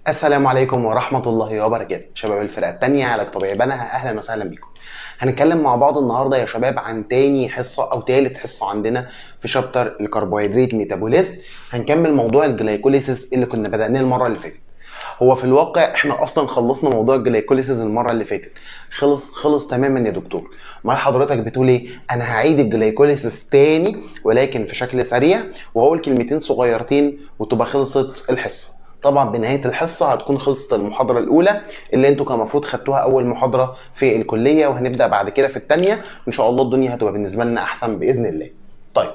السلام عليكم ورحمة الله وبركاته شباب الفرقة التانية علاج طبيعي بنها أهلا وسهلا بيكم هنتكلم مع بعض النهاردة يا شباب عن تاني حصة أو تالت حصة عندنا في شابتر الكربوهيدرات ميتابوليزم هنكمل موضوع الجلايكوليسيس اللي كنا بدأناه المرة اللي فاتت هو في الواقع احنا اصلا خلصنا موضوع الجلايكوليسيس المره اللي فاتت خلص خلص تماما يا دكتور امال حضرتك بتقول ايه انا هعيد الجلايكوليسيس تاني ولكن في شكل سريع وهقول كلمتين صغيرتين وتبقى خلصت الحصه طبعا بنهايه الحصه هتكون خلصت المحاضره الاولى اللي انتوا كان المفروض خدتوها اول محاضره في الكليه وهنبدا بعد كده في الثانيه ان شاء الله الدنيا هتبقى بالنسبه لنا احسن باذن الله طيب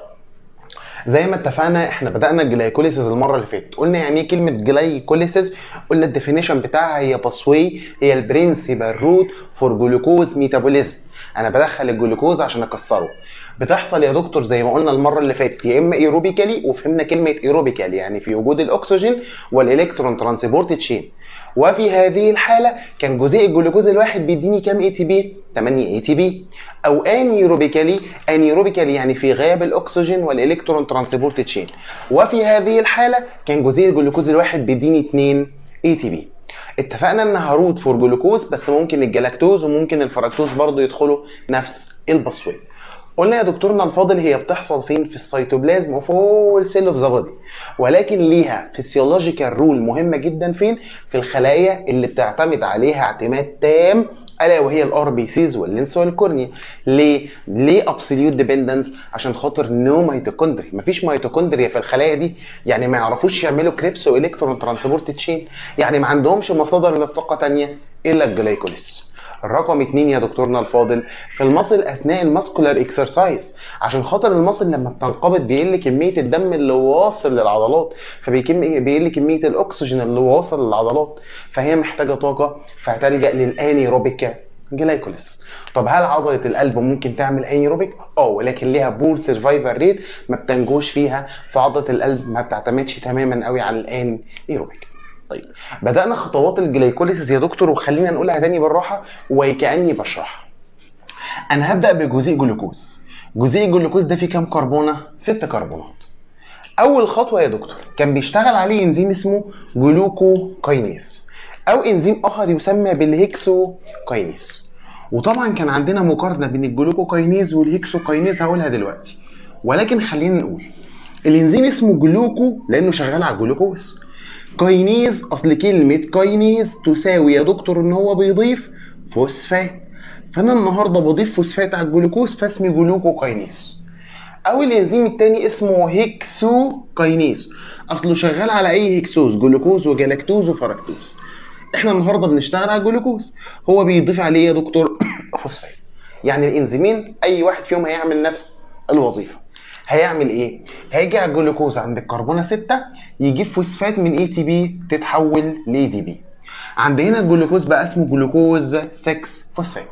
زي ما اتفقنا احنا بدانا الجلايكوليسيس المره اللي فاتت قلنا يعني ايه كلمه جلايكوليسيس قلنا الديفينيشن بتاعها هي باسواي هي البرنسبل روت فور جلوكوز ميتابوليزم انا بدخل الجلوكوز عشان اكسره بتحصل يا دكتور زي ما قلنا المره اللي فاتت يا اما ايروبيكالي وفهمنا كلمه ايروبيكالي يعني في وجود الاكسجين والالكترون ترانسبورت تشين وفي هذه الحاله كان جزيء الجلوكوز الواحد بيديني كام اي تي بي 8 اي تي بي او انيروبيكالي انيروبيكالي يعني في غياب الاكسجين والالكترون ترانسبورت تشين وفي هذه الحاله كان جزيء الجلوكوز الواحد بيديني 2 اي تي بي اتفقنا ان هروت فور جلوكوز بس ممكن الجلاكتوز وممكن الفركتوز برضو يدخلوا نفس البصويه قلنا يا دكتورنا الفاضل هي بتحصل فين في السيتوبلازم اوف اول سيل اوف ذا بودي ولكن ليها فيسيولوجيكال رول مهمه جدا فين في الخلايا اللي بتعتمد عليها اعتماد تام الا وهي الار بي سيز واللينس والكورنيا ليه ليه ابسوليوت ديبندنس عشان خاطر نو ميتوكوندري مفيش ميتوكوندريا في الخلايا دي يعني ما يعرفوش يعملوا كريبس والكترون ترانسبورت تشين يعني ما عندهمش مصادر للطاقه تانية الا الجلايكوليس الرقم اتنين يا دكتورنا الفاضل في المصل اثناء الماسكولار اكسرسايز عشان خاطر المصل لما بتنقبض بيقل كميه الدم اللي واصل للعضلات فبيقل كميه الاكسجين اللي واصل للعضلات فهي محتاجه طاقه فهتلجا للانيروبيك جلايكوليس طب هل عضله القلب ممكن تعمل انيروبيك اه ولكن ليها بور سرفايفل ريت ما بتنجوش فيها فعضله القلب ما بتعتمدش تماما قوي على الانيروبيك طيب بدأنا خطوات الجلايكوليسيس يا دكتور وخلينا نقولها تاني بالراحة وكأني بشرحها. أنا هبدأ بجزيء جلوكوز. جزيء الجلوكوز ده فيه كام كربونة؟ ست كربونات. أول خطوة يا دكتور كان بيشتغل عليه إنزيم اسمه جلوكوكاينيز أو إنزيم آخر يسمى بالهيكسوكاينيز. وطبعا كان عندنا مقارنة بين الجلوكوكاينيز والهيكسوكاينيز هقولها دلوقتي. ولكن خلينا نقول الإنزيم اسمه جلوكو لأنه شغال على الجلوكوز. كاينيز اصل كلمه كاينيز تساوي يا دكتور ان هو بيضيف فوسفات فانا النهارده بضيف فوسفات على الجلوكوز فاسمي جلوكوكاينيز او الانزيم التاني اسمه هيكسو كاينيز اصله شغال على اي هيكسوز جلوكوز وجلاكتوز وفركتوز احنا النهارده بنشتغل على الجلوكوز هو بيضيف عليه يا دكتور فوسفات يعني الانزيمين اي واحد فيهم هيعمل نفس الوظيفه هيعمل ايه؟ هيجي على الجلوكوز عند الكربونه 6 يجيب فوسفات من اي تي بي تتحول لاي دي بي. عند هنا الجلوكوز بقى اسمه جلوكوز 6 فوسفات.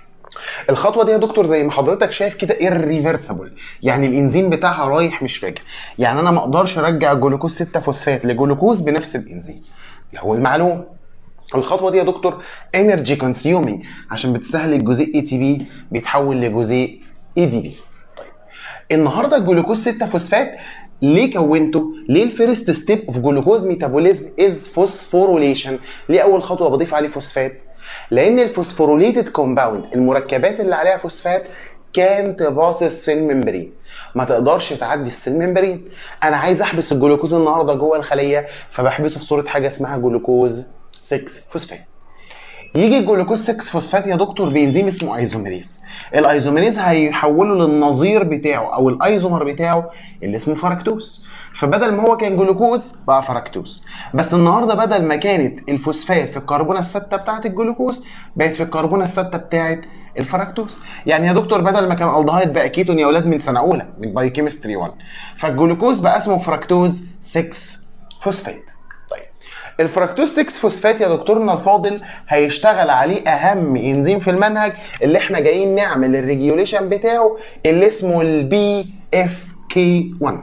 الخطوه دي يا دكتور زي ما حضرتك شايف كده irreversible يعني الانزيم بتاعها رايح مش راجع يعني انا ما اقدرش ارجع الجلوكوز 6 فوسفات لجلوكوز بنفس الانزيم دي اول معلومه الخطوه دي يا دكتور انرجي كونسيومينج عشان بتسهل الجزيء اي تي بي بيتحول لجزيء اي دي بي النهارده الجلوكوز 6 فوسفات ليه كونته؟ ليه الفيرست ستيب اوف جلوكوز ميتابوليزم از فوسفوروليشن؟ ليه اول خطوه بضيف عليه فوسفات؟ لان الفوسفوروليتد كومباوند المركبات اللي عليها فوسفات كان تباص السيل ممبرين ما تقدرش تعدي السيل ممبرين انا عايز احبس الجلوكوز النهارده جوه الخليه فبحبسه في صوره حاجه اسمها جلوكوز 6 فوسفات يجي الجلوكوز 6 فوسفات يا دكتور بانزيم اسمه ايزوميريز الايزوميريز هيحوله للنظير بتاعه او الايزومر بتاعه اللي اسمه فركتوز فبدل ما هو كان جلوكوز بقى فركتوز بس النهارده بدل ما كانت الفوسفات في الكربونه السته بتاعه الجلوكوز بقت في الكربونه السته بتاعه الفركتوز يعني يا دكتور بدل ما كان الدهايد بقى كيتون يا اولاد من سنه اولى من باي كيمستري 1 فالجلوكوز بقى اسمه فركتوز 6 فوسفات الفركتوز 6 فوسفات يا دكتورنا الفاضل هيشتغل عليه اهم انزيم في المنهج اللي احنا جايين نعمل الريجيوليشن بتاعه اللي اسمه البي اف كي 1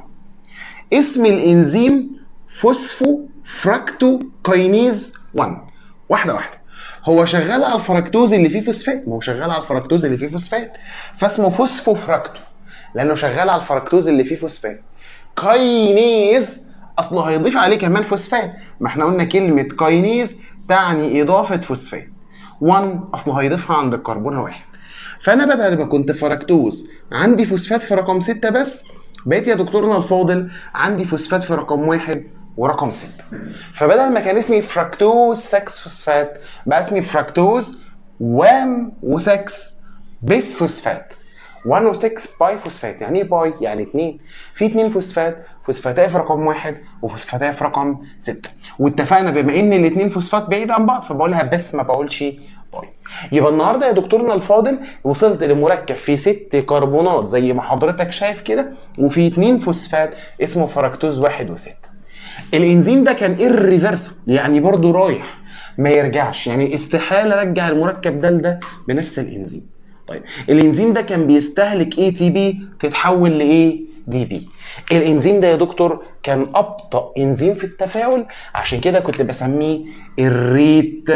اسم الانزيم فوسفو فركتو كاينيز 1 واحده واحده هو شغال على الفركتوز اللي فيه فوسفات ما هو شغال على الفركتوز اللي فيه فوسفات فاسمه فوسفو فركتو لانه شغال على الفركتوز اللي فيه فوسفات كاينيز اصله هيضيف عليه كمان فوسفات ما احنا قلنا كلمه كاينيز تعني اضافه فوسفات 1 اصله هيضيفها عند الكربونه واحد فانا بدل ما كنت فركتوز عندي فوسفات في رقم 6 بس بقيت يا دكتورنا الفاضل عندي فوسفات في رقم واحد ورقم 6 فبدل ما كان اسمي فركتوز 6 فوسفات بقى اسمي فركتوز 1 و6 بيس فوسفات 1 و6 باي فوسفات يعني ايه باي؟ يعني 2 في 2 فوسفات فوسفاتايه في رقم واحد وفوسفاتايه في رقم 6 واتفقنا بما ان الاثنين فوسفات بعيد عن بعض فبقولها بس ما بقولش باي يبقى النهارده يا دكتورنا الفاضل وصلت لمركب فيه ست كربونات زي ما حضرتك شايف كده وفي اتنين فوسفات اسمه فركتوز واحد وستة الانزيم ده كان irreversible يعني برضو رايح ما يرجعش يعني استحاله ارجع المركب ده لده بنفس الانزيم طيب الانزيم ده كان بيستهلك اي تي بي تتحول لايه دي بي الانزيم ده يا دكتور كان ابطا انزيم في التفاعل عشان كده كنت بسميه الريت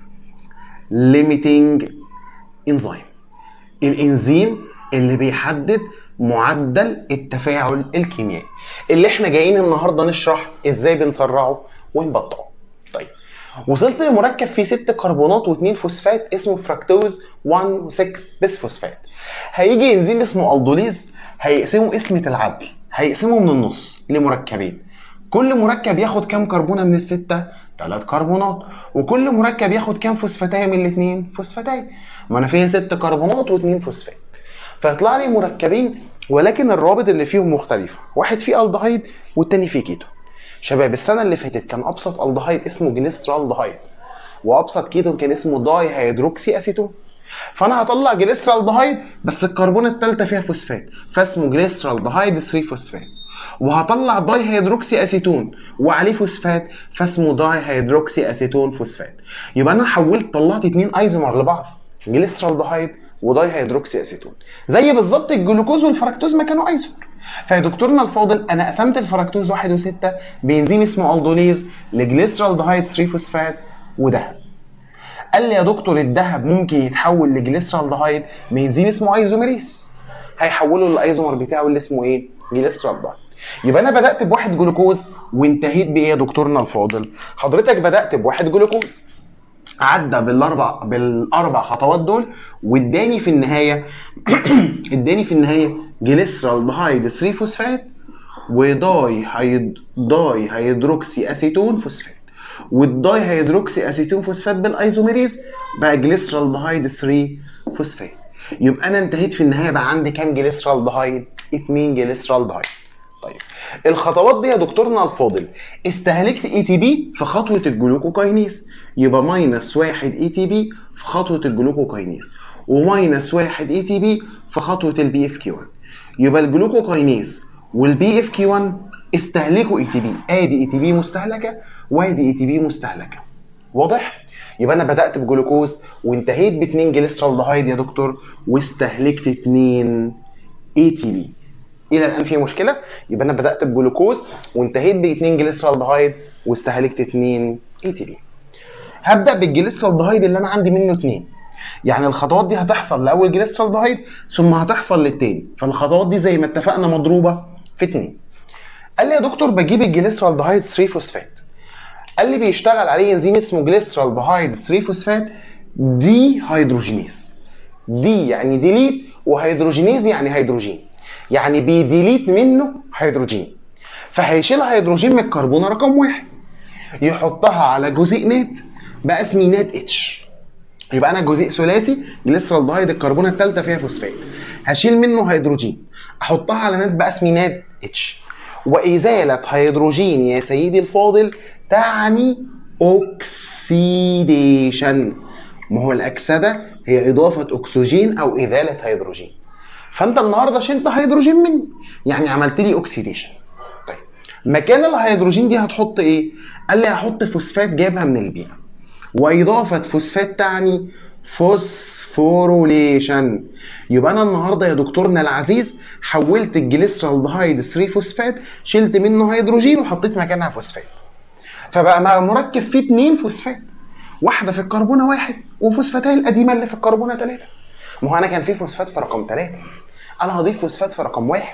ليميتنج انزيم الانزيم اللي بيحدد معدل التفاعل الكيميائي اللي احنا جايين النهارده نشرح ازاي بنسرعه ونبطئه طيب وصلت لمركب فيه ست كربونات واثنين فوسفات اسمه فركتوز 1 و6 بس فوسفات هيجي انزيم اسمه الدوليز هيقسمه قسمة العدل هيقسمه من النص لمركبين كل مركب ياخد كام كربونه من السته؟ ثلاث كربونات وكل مركب ياخد كام فوسفاتايه من الاثنين؟ فوسفاتايه ما انا فيها ست كربونات واثنين فوسفات فيطلع لي مركبين ولكن الروابط اللي فيهم مختلفه واحد فيه الدهايد والتاني فيه كيتون شباب السنه اللي فاتت كان ابسط الدهايد اسمه جليسرالدهايد وابسط كيتون كان اسمه داي هيدروكسي اسيتون فانا هطلع جليسرالدهايد بس الكربونه الثالثه فيها فوسفات فاسمه جليسرالدهايد 3 فوسفات وهطلع داي هيدروكسي اسيتون وعليه فوسفات فاسمه داي هيدروكسي اسيتون فوسفات يبقى انا حولت طلعت اتنين ايزومر لبعض جليسرالدهايد وداي هيدروكسي اسيتون زي بالظبط الجلوكوز والفركتوز ما كانوا ايزومر فيا دكتورنا الفاضل انا قسمت الفركتوز 1 و6 بانزيم اسمه الدوليز لجليسرالدهايد 3 فوسفات وده قال لي يا دكتور الذهب ممكن يتحول لجليسرالدهايد بانزيم اسمه ايزوميريز هيحوله للايزومر بتاعه اللي اسمه ايه؟ جليسرالدهايد يبقى انا بدات بواحد جلوكوز وانتهيت بايه يا دكتورنا الفاضل؟ حضرتك بدات بواحد جلوكوز عدى بالاربع بالاربع خطوات دول واداني في النهايه اداني في النهايه جليسرالدهايد 3 فوسفات وداي هيد داي هيدروكسي اسيتون فوسفات والداي هيدروكسي اسيتون فوسفات بالايزوميريز بقى جليسرالدهايد 3 فوسفات يبقى انا انتهيت في النهايه بقى عندي كام جليسرالدهايد 2 جليسرالدهايد طيب الخطوات دي يا دكتورنا الفاضل استهلكت اي تي بي في خطوه الجلوكوكاينيز يبقى ماينس 1 اي تي بي في خطوه الجلوكوكاينيز وماينس 1 اي تي بي في خطوه البي اف كيو 1 يبقى الجلوكوكاينيز والبي اف كيو 1 استهلكوا اي تي بي ادي اي تي بي مستهلكه وادي اي تي بي مستهلكه واضح يبقى انا بدات بجلوكوز وانتهيت ب 2 جليسرالدهايد يا دكتور واستهلكت 2 اي تي بي الى الان في مشكله يبقى انا بدات بجلوكوز وانتهيت ب 2 جليسرالدهايد واستهلكت 2 اي تي بي هبدا بالجليسرالدهايد اللي انا عندي منه 2 يعني الخطوات دي هتحصل لاول جليسرالدهايد ثم هتحصل للتاني فالخطوات دي زي ما اتفقنا مضروبه في 2 قال لي يا دكتور بجيب الجليسرالدهايد 3 فوسفات قال لي بيشتغل عليه انزيم اسمه جليسرالدهايد 3 فوسفات دي هيدروجينيز دي يعني ديليت وهيدروجينيز يعني هيدروجين يعني بيديليت منه هيدروجين فهيشيل هيدروجين من الكربونه رقم واحد يحطها على جزيء نات بقى اسمي نات اتش يبقى انا جزيء ثلاثي جليسرالدهايد الكربونه الثالثه فيها فوسفات هشيل منه هيدروجين احطها على نات بقى اسمي نات اتش وازاله هيدروجين يا سيدي الفاضل تعني اوكسيديشن ما هو الاكسده هي اضافه اكسجين او ازاله هيدروجين فانت النهارده شلت هيدروجين مني يعني عملت لي اوكسيديشن طيب مكان الهيدروجين دي هتحط ايه قال لي هحط فوسفات جايبها من البيئه واضافه فوسفات تعني فوسفوروليشن يبقى انا النهارده يا دكتورنا العزيز حولت الجليسرالدهايد 3 فوسفات شلت منه هيدروجين وحطيت مكانها فوسفات فبقى مركب فيه اتنين فوسفات واحده في الكربونه واحد وفوسفاتها القديمه اللي في الكربونه ثلاثه ما هو انا كان في فوسفات في رقم ثلاثه انا هضيف فوسفات في رقم واحد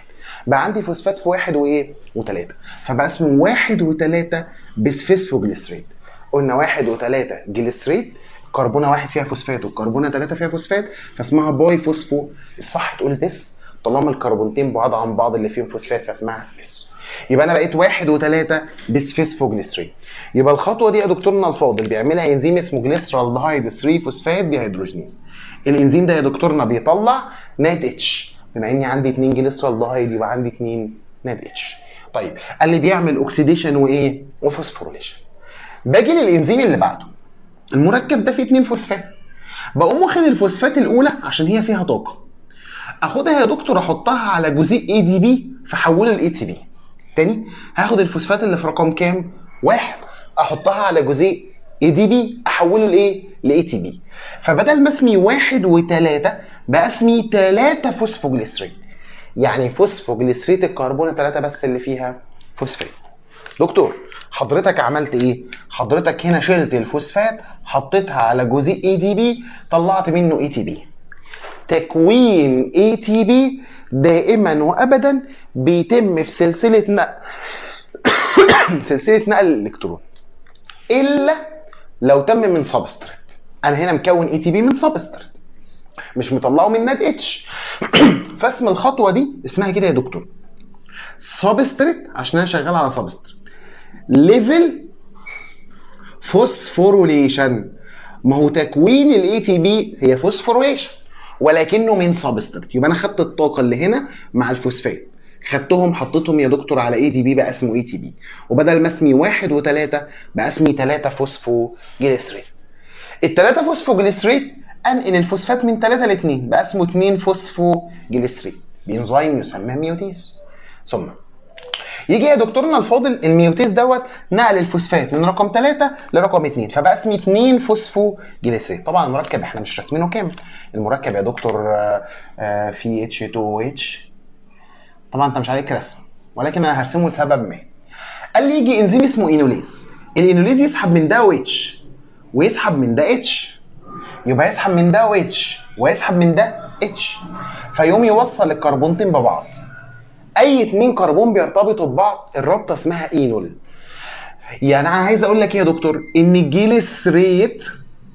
بقى عندي فوسفات في واحد وايه وثلاثه فبقى اسمه واحد وثلاثه بسفسفوجليسريت قلنا واحد وثلاثه جليسريت كربونه واحد فيها فوسفات والكربونه ثلاثه فيها فوسفات فاسمها باي فوسفو الصح تقول بس طالما الكربونتين بعاد عن بعض اللي فيهم فوسفات فاسمها بس يبقى انا بقيت واحد وثلاثه بسفسفوجليسرين يبقى الخطوه دي يا دكتورنا الفاضل بيعملها انزيم اسمه جليسرالدهايد 3 فوسفات ديهيدروجينيز الانزيم ده يا دكتورنا بيطلع نات اتش بما اني عندي 2 جليسرالدهايد يبقى عندي 2 نات اتش طيب قال لي بيعمل اوكسيديشن وايه وفوسفوريليشن باجي للانزيم اللي بعده المركب ده فيه 2 فوسفات بقوم واخد الفوسفات الاولى عشان هي فيها طاقه اخدها يا دكتور احطها على جزيء اي دي بي فحوله لاي تي بي تاني هاخد الفوسفات اللي في رقم كام واحد احطها على جزيء اي دي بي احوله لايه لاي تي بي فبدل ما اسمي واحد وثلاثه بقى اسمي ثلاثه فوسفوجليسريت يعني فوسفوجليسريت الكربونه ثلاثه بس اللي فيها فوسفات دكتور حضرتك عملت ايه حضرتك هنا شلت الفوسفات حطيتها على جزيء اي دي بي طلعت منه اي تي بي تكوين اي تي بي دائما وابدا بيتم في سلسله نقل سلسله نقل الالكترون الا لو تم من سبستريت انا هنا مكون اي تي بي من سبستريت مش مطلعه من ناد اتش فاسم الخطوه دي اسمها كده يا دكتور سبستريت عشان انا شغال على سبستريت ليفل فوسفوريليشن ما هو تكوين الاي تي بي هي فوسفوريليشن ولكنه من سبستريت يبقى انا خدت الطاقه اللي هنا مع الفوسفات خدتهم حطيتهم يا دكتور على اي تي بي بقى اسمه اي تي بي وبدل ما اسمي واحد وثلاثه بقى اسمي ثلاثه فوسفو جليسريت الثلاثه فوسفو جليسريت انقل الفوسفات من ثلاثه لاثنين بقى اسمه 2 فوسفو جليسريت بانزيم يسمى ميوتيز ثم يجي يا دكتورنا الفاضل الميوتيز دوت نقل الفوسفات من رقم 3 لرقم 2 فبقى اسمي 2 فوسفو جليسريت طبعا المركب احنا مش راسمينه كامل المركب يا دكتور في اتش 2 اتش طبعا انت مش عليك رسم ولكن انا هرسمه لسبب ما قال لي يجي انزيم اسمه اينوليز الانوليز يسحب من ده واتش ويسحب من ده اتش يبقى يسحب من ده واتش ويسحب من ده اتش فيقوم يوصل الكربونتين ببعض اي اتنين كربون بيرتبطوا ببعض الرابطه اسمها اينول يعني انا عايز اقول لك ايه يا دكتور ان الجليسريت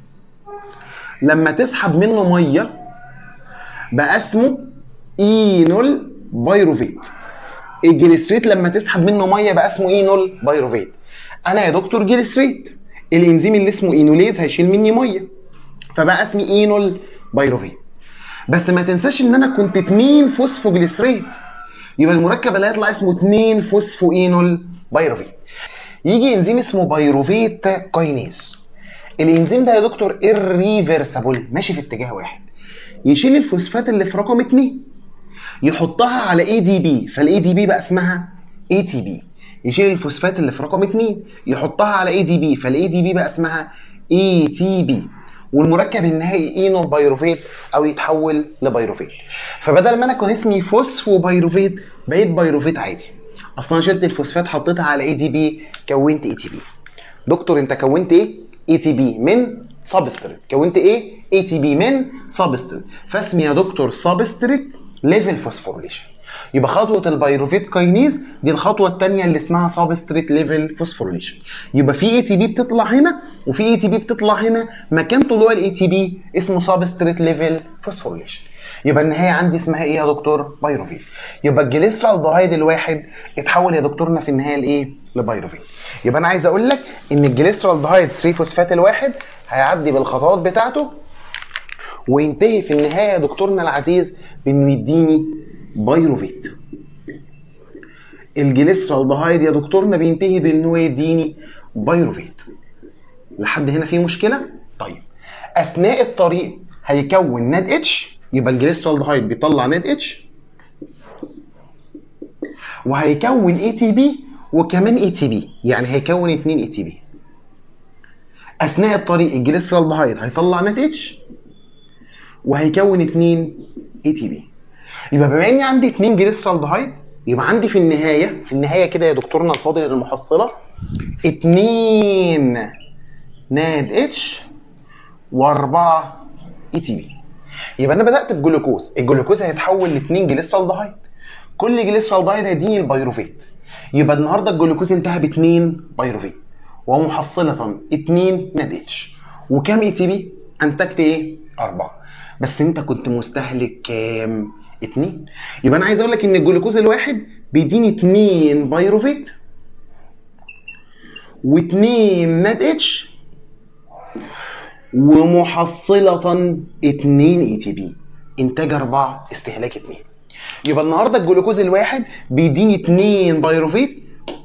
لما تسحب منه ميه بقى اسمه اينول بايروفيت الجليسريت لما تسحب منه ميه بقى اسمه اينول بايروفيت انا يا دكتور جليسريت الانزيم اللي اسمه اينوليز هيشيل مني ميه فبقى اسمي اينول بايروفيت بس ما تنساش ان انا كنت 2 فوسفوجليسريت يبقى المركب اللي هيطلع اسمه 2 فوسفو اينول بايروفيت يجي انزيم اسمه بايروفيت كاينيز الانزيم ده يا دكتور irreversible ماشي في اتجاه واحد يشيل الفوسفات اللي في رقم 2 يحطها على اي دي بي فالاي دي بي بقى اسمها اي تي بي يشيل الفوسفات اللي في رقم 2 يحطها على اي دي بي فالاي دي بي بقى اسمها اي تي بي والمركب النهائي اينو بايروفيت او يتحول لبايروفيت فبدل ما انا كان اسمي فوسفو بايروفيت بقيت بايروفيت عادي اصلا شلت الفوسفات حطيتها على اي دي بي كونت اي تي بي دكتور انت كونت ايه اي تي بي من سبستريت كونت ايه اي تي بي من سبستريت فاسمي يا دكتور سبستريت ليفل فوسفوريليشن يبقى خطوه البيروفيت كاينيز دي الخطوه الثانيه اللي اسمها سبستريت ليفل فوسفوريليشن يبقى في اي تي بي بتطلع هنا وفي اي تي بي بتطلع هنا مكان طلوع الاي تي بي اسمه سبستريت ليفل فوسفوريليشن يبقى النهايه عندي اسمها ايه يا دكتور بايروفيت يبقى الجليسرالدهايد الواحد اتحول يا دكتورنا في النهايه لايه لبايروفيت يبقى انا عايز اقول لك ان الجليسرالدهايد 3 فوسفات الواحد هيعدي بالخطوات بتاعته وينتهي في النهايه يا دكتورنا العزيز بانه يديني بايروفيت الجليسرالدهايد يا دكتورنا بينتهي بانه يديني بايروفيت لحد هنا في مشكله طيب اثناء الطريق هيكون ناد اتش يبقى الجليسرالدهايد بيطلع ناد اتش وهيكون اي تي بي وكمان اي تي بي يعني هيكون 2 اي تي بي اثناء الطريق الجليسرالدهايد هيطلع ناد اتش وهيكون 2 اي تي بي يبقى بما اني عندي 2 جليسرالدهايد يبقى عندي في النهايه في النهايه كده يا دكتورنا الفاضل المحصله 2 ناد اتش و4 اي تي بي يبقى انا بدات بجلوكوز الجلوكوز هيتحول ل 2 جليسرالدهايد كل جليسرالدهيد هيديني البيروفيت يبقى النهارده الجلوكوز انتهى ب 2 بيروفيت ومحصله 2 ناد اتش وكام اي تي بي؟ انتجت ايه؟ 4 بس انت كنت مستهلك كام؟ 2 يبقى انا عايز اقول لك ان الجلوكوز الواحد بيديني 2 بيروفيت و2 ناد اتش ومحصلة 2 اي تي بي انتاج 4 استهلاك 2 يبقى النهارده الجلوكوز الواحد بيديني 2 بيروفيت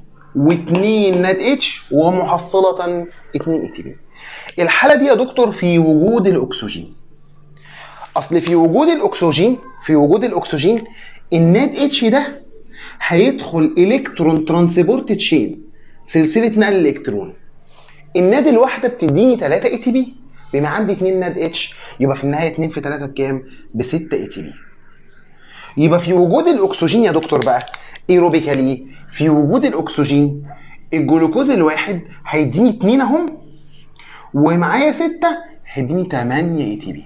و2 ناد اتش ومحصلة 2 اي تي بي الحالة دي يا دكتور في وجود الاكسجين اصل في وجود الاكسجين في وجود الاكسجين الناد اتش ده هيدخل الكترون ترانسبورت تشين سلسله نقل الالكترون الناد الواحده بتديني 3 اي تي بي بما عندي 2 ناد اتش يبقى في النهايه 2 في 3 بكام؟ ب 6 اي تي بي يبقى في وجود الاكسجين يا دكتور بقى ايروبيكالي في وجود الاكسجين الجلوكوز الواحد هيديني 2 اهم ومعايا 6 هيديني 8 اي تي بي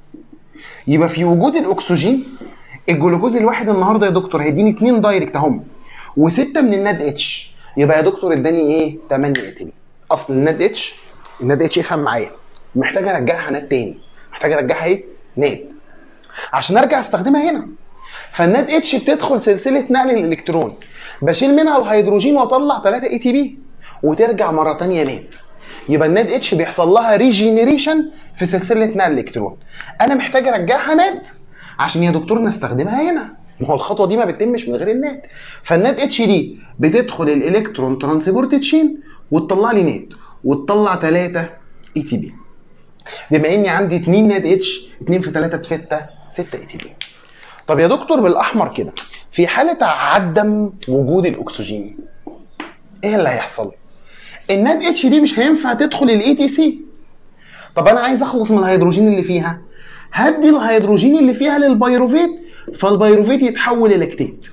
يبقى في وجود الاكسجين الجلوكوز الواحد النهارده يا دكتور هيديني 2 دايركت اهم و6 من الناد اتش يبقى يا دكتور اداني ايه 8 اي تي بي اصل الناد اتش الناد اتش افهم معايا محتاج ارجعها ناد تاني محتاج ارجعها ايه ناد عشان ارجع استخدمها هنا فالناد اتش بتدخل سلسله نقل الالكترون بشيل منها الهيدروجين واطلع 3 اي تي بي وترجع مره ثانيه ناد يبقى الناد اتش بيحصل لها ريجينيريشن في سلسله نقل الالكترون انا محتاج ارجعها ناد عشان يا دكتور نستخدمها هنا ما هو الخطوه دي ما بتتمش من غير الناد فالناد اتش دي بتدخل الالكترون ترانسبورت تشين وتطلع لي ناد وتطلع 3 اي تي بي بما اني عندي 2 ناد اتش 2 في 3 ب 6 6 اي تي بي طب يا دكتور بالاحمر كده في حاله عدم وجود الاكسجين ايه اللي هيحصل الناد اتش دي مش هينفع تدخل الاي تي سي طب انا عايز اخلص من الهيدروجين اللي فيها هدي الهيدروجين اللي فيها للبيروفيت فالبيروفيت يتحول للاكتيت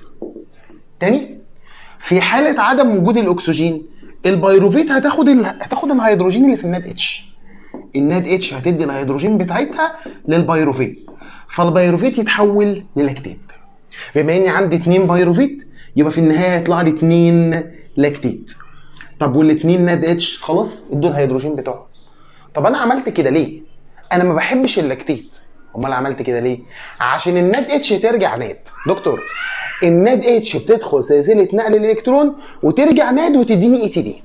تاني في حاله عدم وجود الاكسجين البيروفيت هتاخد ال... هتاخد الهيدروجين اللي في الناد اتش الناد اتش هتدي الهيدروجين بتاعتها للبيروفيت فالبيروفيت يتحول للاكتيت بما اني عندي اتنين بيروفيت يبقى في النهايه هيطلع لي اتنين لاكتيت طب والاتنين ناد اتش خلاص ادوا الهيدروجين بتوعه طب انا عملت كده ليه انا ما بحبش اللاكتيت امال عملت كده ليه عشان الناد اتش ترجع ناد دكتور الناد اتش بتدخل سلسله نقل الالكترون وترجع ناد وتديني اي تي بي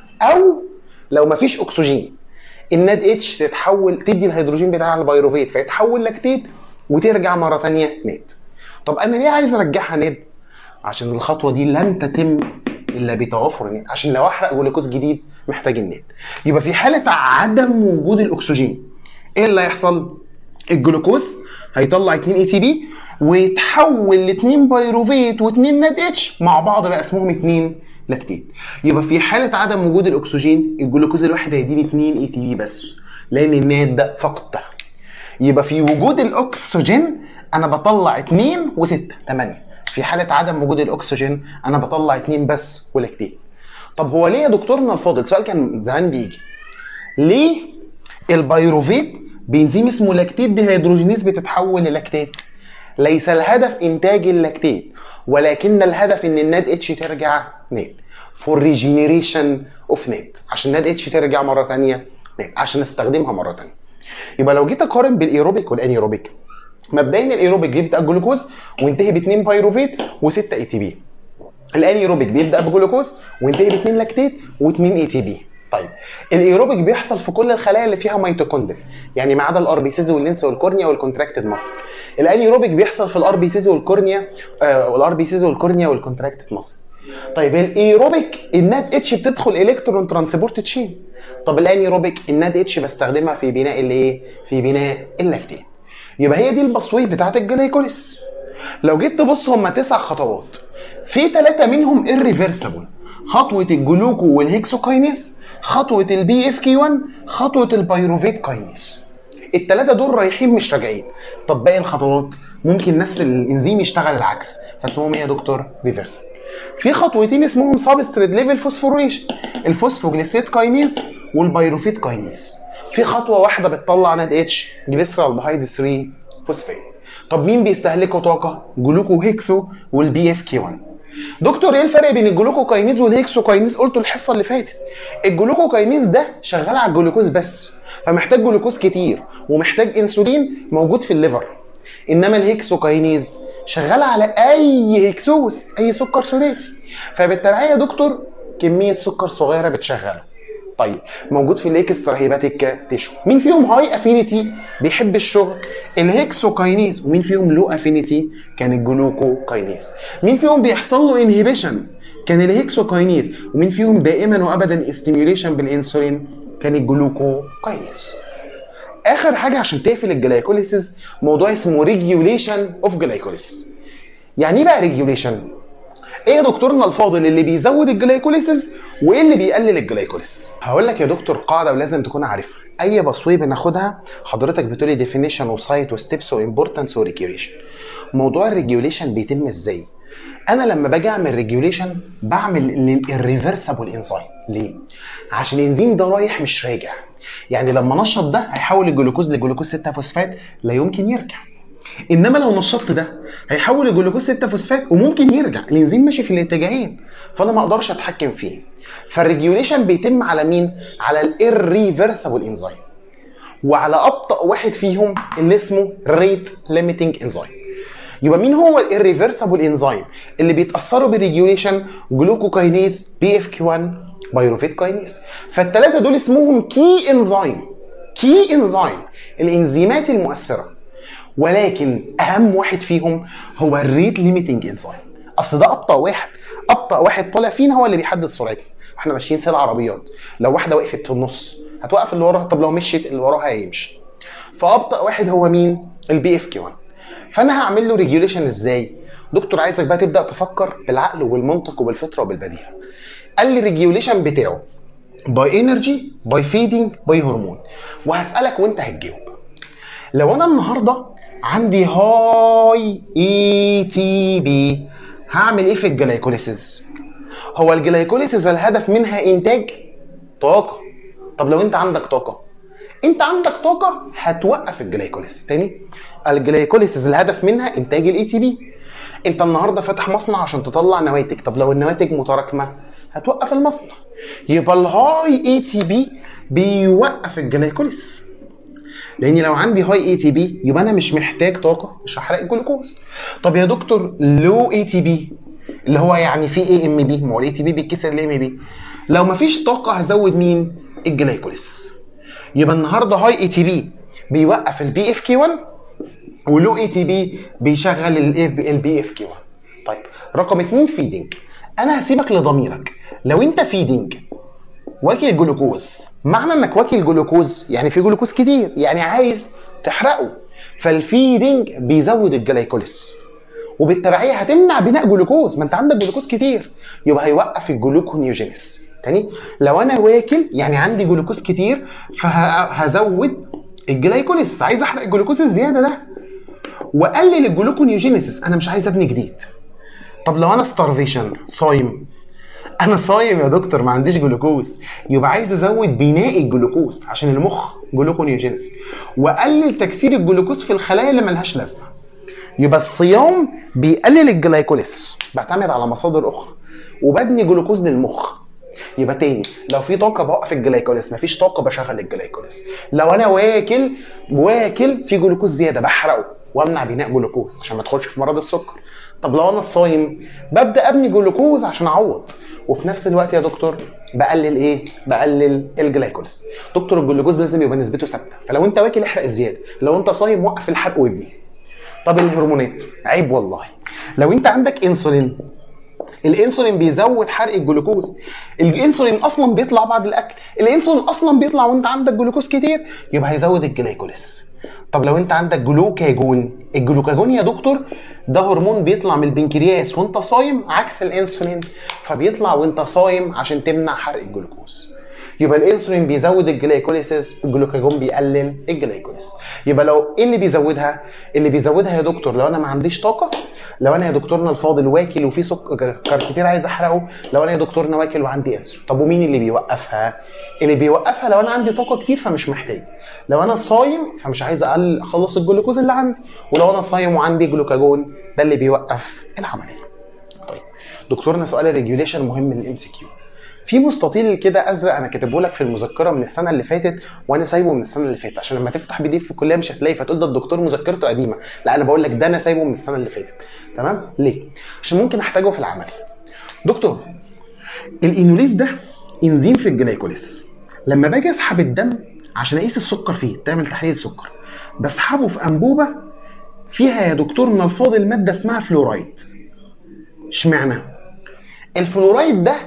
او لو مفيش اكسجين الناد اتش تتحول تدي الهيدروجين بتاع البيروفيت فيتحول لاكتيت وترجع مره ثانيه ناد طب انا ليه عايز ارجعها ناد عشان الخطوه دي لن تتم الا بتوافر الناد عشان لو احرق جلوكوز جديد محتاج الناد يبقى في حاله عدم وجود الاكسجين ايه اللي هيحصل الجلوكوز هيطلع 2 اي تي بي ويتحول ل 2 بيروفيت و2 ناد اتش مع بعض بقى اسمهم 2 لاكتيت يبقى في حاله عدم وجود الاكسجين الجلوكوز الواحد هيديني 2 اي تي بي بس لان الناد ده فقط يبقى في وجود الاكسجين انا بطلع 2 و6 8 في حاله عدم وجود الاكسجين انا بطلع 2 بس ولاكتيت طب هو ليه يا دكتورنا الفاضل سؤال كان زمان بيجي ليه البيروفيت بنزيم اسمه لاكتيت ديهيدروجينيز بتتحول للاكتات ليس الهدف انتاج اللاكتيت ولكن الهدف ان الناد اتش ترجع ناد فور ريجينيريشن اوف ناد عشان ناد اتش ترجع مره ثانيه ناد عشان استخدمها مره ثانيه يبقى لو جيت اقارن بالايروبيك والانيروبيك مبدئيا الايروبيك بيبدا الجلوكوز وينتهي ب 2 بيروفيت و6 اي تي بي الانيروبيك بيبدا بجلوكوز وينتهي ب 2 لاكتيت و2 اي تي بي طيب الايروبيك بيحصل في كل الخلايا اللي فيها ميتوكوندريا يعني ما عدا الار بي سيز واللينس والكورنيا والكونتراكتد ماسل الانيروبيك بيحصل في الار بي سيز والكورنيا آه والار بي سيز والكورنيا والكونتراكتد ماسل طيب الايروبيك الناد اتش بتدخل الكترون ترانسبورت تشين طب الانيروبيك الناد اتش بستخدمها في بناء الايه في بناء اللاكتين يبقى هي دي البصويه بتاعت الجلايكوليس لو جيت تبص هم تسع خطوات في ثلاثه منهم irreversible خطوه الجلوكو والهيكسوكاينيز خطوه البي اف كي 1 خطوه البيروفيت كاينيز الثلاثه دول رايحين مش راجعين طب باقي الخطوات ممكن نفس الانزيم يشتغل العكس فاسمهم ايه يا دكتور ريفرسال في خطوتين اسمهم سبستريت ليفل فوسفوريشن الفوسفوجليسيد كاينيز والبيروفيت كاينيز في خطوه واحده بتطلع ناد اتش جليسرالدهيد 3 فوسفات طب مين بيستهلكوا طاقه جلوكو هيكسو والبي اف كي 1 دكتور ايه الفرق بين الجلوكوكاينيز والهيكسوكاينيز قلته الحصه اللي فاتت الجلوكوكاينيز ده شغال على الجلوكوز بس فمحتاج جلوكوز كتير ومحتاج انسولين موجود في الليفر انما الهيكسوكاينيز شغال على اي هيكسوس اي سكر سداسي فبالتالي يا دكتور كميه سكر صغيره بتشغله طيب موجود في الاكسترا هيباتيك تيشو مين فيهم هاي افينيتي بيحب الشغل الهيكسوكاينيز ومين فيهم لو افينيتي كان الجلوكوكاينيز مين فيهم بيحصل له انهبيشن كان الهيكسوكاينيز ومين فيهم دائما وابدا استيميوليشن بالانسولين كان الجلوكوكاينيز اخر حاجه عشان تقفل الجلايكوليسيس موضوع اسمه ريجيوليشن اوف جلايكوليس يعني ايه بقى ريجيوليشن ايه يا دكتورنا الفاضل اللي بيزود الجلايكوليسيس وايه اللي بيقلل الجلايكوليس هقول لك يا دكتور قاعده ولازم تكون عارفها اي بصويه بناخدها حضرتك بتقولي ديفينيشن وسايت وستيبس وامبورتنس وريجيوليشن موضوع الريجيوليشن بيتم ازاي انا لما باجي اعمل ريجيوليشن بعمل الريفرسبل انزيم ليه عشان الانزيم ده رايح مش راجع يعني لما نشط ده هيحول الجلوكوز لجلوكوز 6 فوسفات لا يمكن يرجع انما لو نشطت ده هيحول الجلوكوز 6 فوسفات وممكن يرجع الانزيم ماشي في الاتجاهين فانا ما اقدرش اتحكم فيه فالريجيوليشن بيتم على مين على الريفرسبل انزيم وعلى ابطا واحد فيهم اللي اسمه ريت ليميتنج انزيم يبقى مين هو الريفرسبل انزيم اللي بيتاثروا بالريجيوليشن جلوكوكاينيز بي اف كي 1 بايروفيت كاينيز فالثلاثه دول اسمهم كي انزيم كي انزيم الانزيمات المؤثره ولكن اهم واحد فيهم هو الريت ليميتنج انزيم اصل ده ابطا واحد ابطا واحد طالع فينا هو اللي بيحدد سرعتنا احنا ماشيين سير عربيات لو واحده وقفت في النص هتوقف اللي وراها طب لو مشيت اللي وراها هيمشي فابطا واحد هو مين البي اف كي 1 فانا هعمل له ريجوليشن ازاي دكتور عايزك بقى تبدا تفكر بالعقل وبالمنطق وبالفطره وبالبديهه قال لي الريجوليشن بتاعه باي انرجي باي فيدنج باي هرمون وهسالك وانت هتجاوب لو انا النهارده عندي هاي اي تي بي هعمل ايه في الجلايكوليسيس هو الجلايكوليسيس الهدف منها انتاج طاقه طب لو انت عندك طاقه انت عندك طاقه هتوقف الجلايكوليسيس تاني الجلايكوليسيس الهدف منها انتاج الاي تي بي انت النهارده فاتح مصنع عشان تطلع نواتج طب لو النواتج متراكمه هتوقف المصنع يبقى الهاي اي تي بي بيوقف الجلايكوليسيس لاني لو عندي هاي اي تي بي يبقى انا مش محتاج طاقه مش هحرق الجلوكوز طب يا دكتور لو اي تي بي اللي هو يعني في اي ام بي ما هو الاي تي بي بيتكسر الاي ام بي لو مفيش طاقه هزود مين الجلايكوليس يبقى النهارده هاي اي تي بي بيوقف البي اف كي 1 ولو اي تي بي بيشغل البي اف كي 1 طيب رقم اتنين فيدنج انا هسيبك لضميرك لو انت فيدنج واكل جلوكوز معنى انك واكل جلوكوز يعني في جلوكوز كتير يعني عايز تحرقه فالفيدنج بيزود الجلايكوليس وبالتبعيه هتمنع بناء جلوكوز ما انت عندك جلوكوز كتير يبقى هيوقف الجلوكونيوجينيس تاني لو انا واكل يعني عندي جلوكوز كتير فهزود الجلايكوليس عايز احرق الجلوكوز الزياده ده واقلل الجلوكونيوجينيسيس انا مش عايز ابني جديد طب لو انا ستارفيشن صايم انا صايم يا دكتور ما عنديش جلوكوز يبقى عايز ازود بناء الجلوكوز عشان المخ جلوكونيوجينيس واقلل تكسير الجلوكوز في الخلايا اللي ملهاش لازمه يبقى الصيام بيقلل الجلايكوليس بعتمد على مصادر اخرى وببني جلوكوز للمخ يبقى تاني لو في طاقه بوقف الجلايكوليس مفيش طاقه بشغل الجلايكوليس لو انا واكل واكل في جلوكوز زياده بحرقه وامنع بناء جلوكوز عشان ما ادخلش في مرض السكر طب لو انا صايم ببدا ابني جلوكوز عشان اعوض وفي نفس الوقت يا دكتور بقلل ايه بقلل الجلايكوليس دكتور الجلوكوز لازم يبقى نسبته ثابته فلو انت واكل احرق الزياده لو انت صايم وقف الحرق وابني طب الهرمونات عيب والله لو انت عندك انسولين الانسولين بيزود حرق الجلوكوز الانسولين اصلا بيطلع بعد الاكل الانسولين اصلا بيطلع وانت عندك جلوكوز كتير يبقى هيزود الجلايكوليس طب لو انت عندك جلوكاجون الجلوكاجون يا دكتور ده هرمون بيطلع من البنكرياس وانت صايم عكس الانسولين فبيطلع وانت صايم عشان تمنع حرق الجلوكوز يبقى الانسولين بيزود الجلايكوليسيس الجلوكاجون بيقلل الجلايكوليس يبقى لو ايه اللي بيزودها اللي بيزودها يا دكتور لو انا ما عنديش طاقه لو انا يا دكتورنا الفاضل واكل وفي سكر كتير عايز احرقه لو انا يا دكتورنا واكل وعندي انسولين طب ومين اللي بيوقفها اللي بيوقفها لو انا عندي طاقه كتير فمش محتاج لو انا صايم فمش عايز اقل اخلص الجلوكوز اللي عندي ولو انا صايم وعندي جلوكاجون ده اللي بيوقف العمليه طيب دكتورنا سؤال الريجوليشن مهم للام سي كيو في مستطيل كده ازرق انا كاتبه لك في المذكره من السنه اللي فاتت وانا سايبه من السنه اللي فاتت عشان لما تفتح بي دي في الكليه مش هتلاقي فتقول ده الدكتور مذكرته قديمه لا انا بقول لك ده انا سايبه من السنه اللي فاتت تمام ليه عشان ممكن احتاجه في العمل دكتور الانوليز ده انزيم في الجلايكوليس لما باجي اسحب الدم عشان اقيس السكر فيه تعمل تحليل سكر بسحبه في انبوبه فيها يا دكتور من الفاضل ماده اسمها فلورايد اشمعنى الفلورايد ده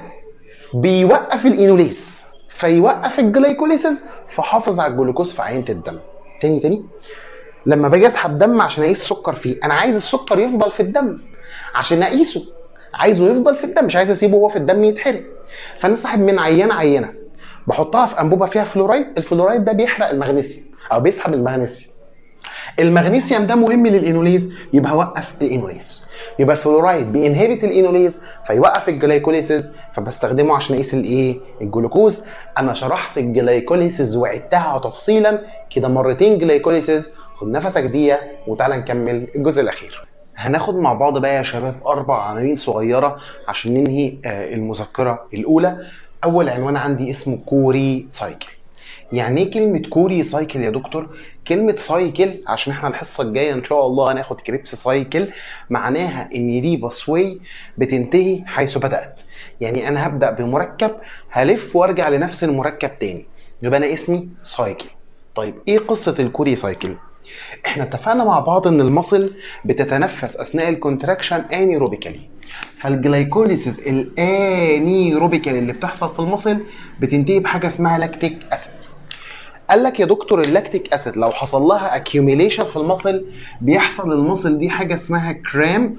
بيوقف الانوليز فيوقف الجلايكوليسيس فحافظ على الجلوكوز في عينه الدم تاني تاني لما باجي اسحب دم عشان اقيس السكر فيه انا عايز السكر يفضل في الدم عشان اقيسه عايزه يفضل في الدم مش عايز اسيبه هو في الدم يتحرق فانا ساحب من عينه عينه بحطها في انبوبه فيها فلورايد الفلورايد ده بيحرق المغنيسيوم او بيسحب المغنيسيوم المغنيسيوم ده مهم للانوليز يبقى هوقف الانوليز يبقى الفلورايد بينهبت الانوليز فيوقف الجلايكوليسيس فبستخدمه عشان اقيس الايه الجلوكوز انا شرحت الجلايكوليسيس وعدتها تفصيلا كده مرتين جلايكوليسيس خد نفسك دقيقه وتعالى نكمل الجزء الاخير هناخد مع بعض بقى يا شباب اربع عناوين صغيره عشان ننهي المذكره الاولى اول عنوان عندي اسمه كوري سايكل يعني ايه كلمة كوري سايكل يا دكتور؟ كلمة سايكل عشان احنا الحصة الجاية ان شاء الله هناخد كريبس سايكل معناها ان دي بصوي بتنتهي حيث بدأت يعني انا هبدأ بمركب هلف وارجع لنفس المركب تاني يبقى انا اسمي سايكل طيب ايه قصة الكوري سايكل؟ احنا اتفقنا مع بعض ان المصل بتتنفس اثناء الكونتراكشن انيروبيكالي فالجلايكوليسيس الانيروبيكال اللي بتحصل في المصل بتنتهي بحاجه اسمها لاكتيك اسيد قال لك يا دكتور اللاكتيك اسيد لو حصل لها اكيوميليشن في المصل بيحصل المصل دي حاجه اسمها كرام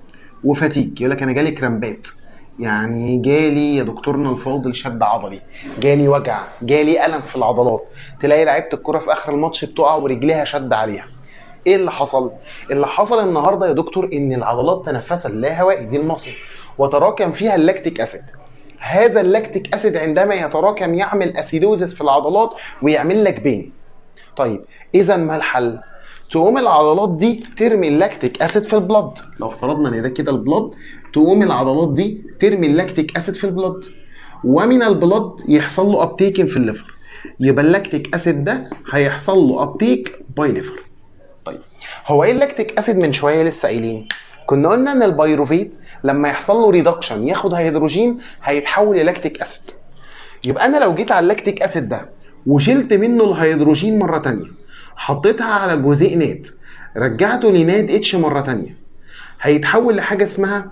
وفتيك يقول لك انا جالي كرامبات يعني جالي يا دكتورنا الفاضل شد عضلي جالي وجع جالي الم في العضلات تلاقي لعيبه الكره في اخر الماتش بتقع ورجليها شد عليها ايه اللي حصل اللي حصل النهارده يا دكتور ان العضلات تنفست لا هوائي دي المصل وتراكم فيها اللاكتيك اسيد هذا اللاكتيك اسيد عندما يتراكم يعمل اسيدوزس في العضلات ويعمل لك بين طيب اذا ما الحل تقوم العضلات دي ترمي اللاكتيك اسيد في البلد لو افترضنا ان ده كده البلد تقوم العضلات دي ترمي اللاكتيك اسيد في البلد ومن البلد يحصل له ابتيكن في الليفر يبقى اللاكتيك اسيد ده هيحصل له ابتيك باي ليفر طيب هو ايه اللاكتيك اسيد من شويه لسه قايلين كنا قلنا ان البيروفيت لما يحصل له ريدكشن ياخد هيدروجين هيتحول للاكتيك اسيد يبقى انا لو جيت على اللاكتيك اسيد ده وشلت منه الهيدروجين مره تانية حطيتها على جزيء نات رجعته لناد اتش مره تانية هيتحول لحاجه اسمها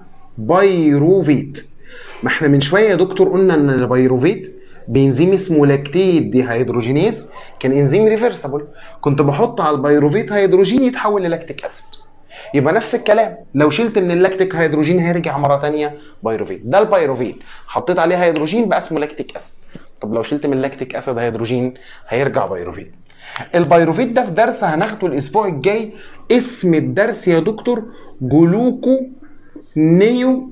بايروفيت ما احنا من شويه يا دكتور قلنا ان البيروفيت بانزيم اسمه لاكتيت دي هيدروجينيز كان انزيم ريفرسبل كنت بحط على البيروفيت هيدروجين يتحول للاكتيك اسيد يبقى نفس الكلام لو شلت من اللاكتيك هيدروجين هيرجع مره تانية بايروفيت ده البيروفيت حطيت عليه هيدروجين بقى اسمه لاكتيك اسيد طب لو شلت من اللاكتيك اسيد هيدروجين هيرجع بايروفيت البيروفيت ده في درس هناخده الاسبوع الجاي اسم الدرس يا دكتور جلوكو نيو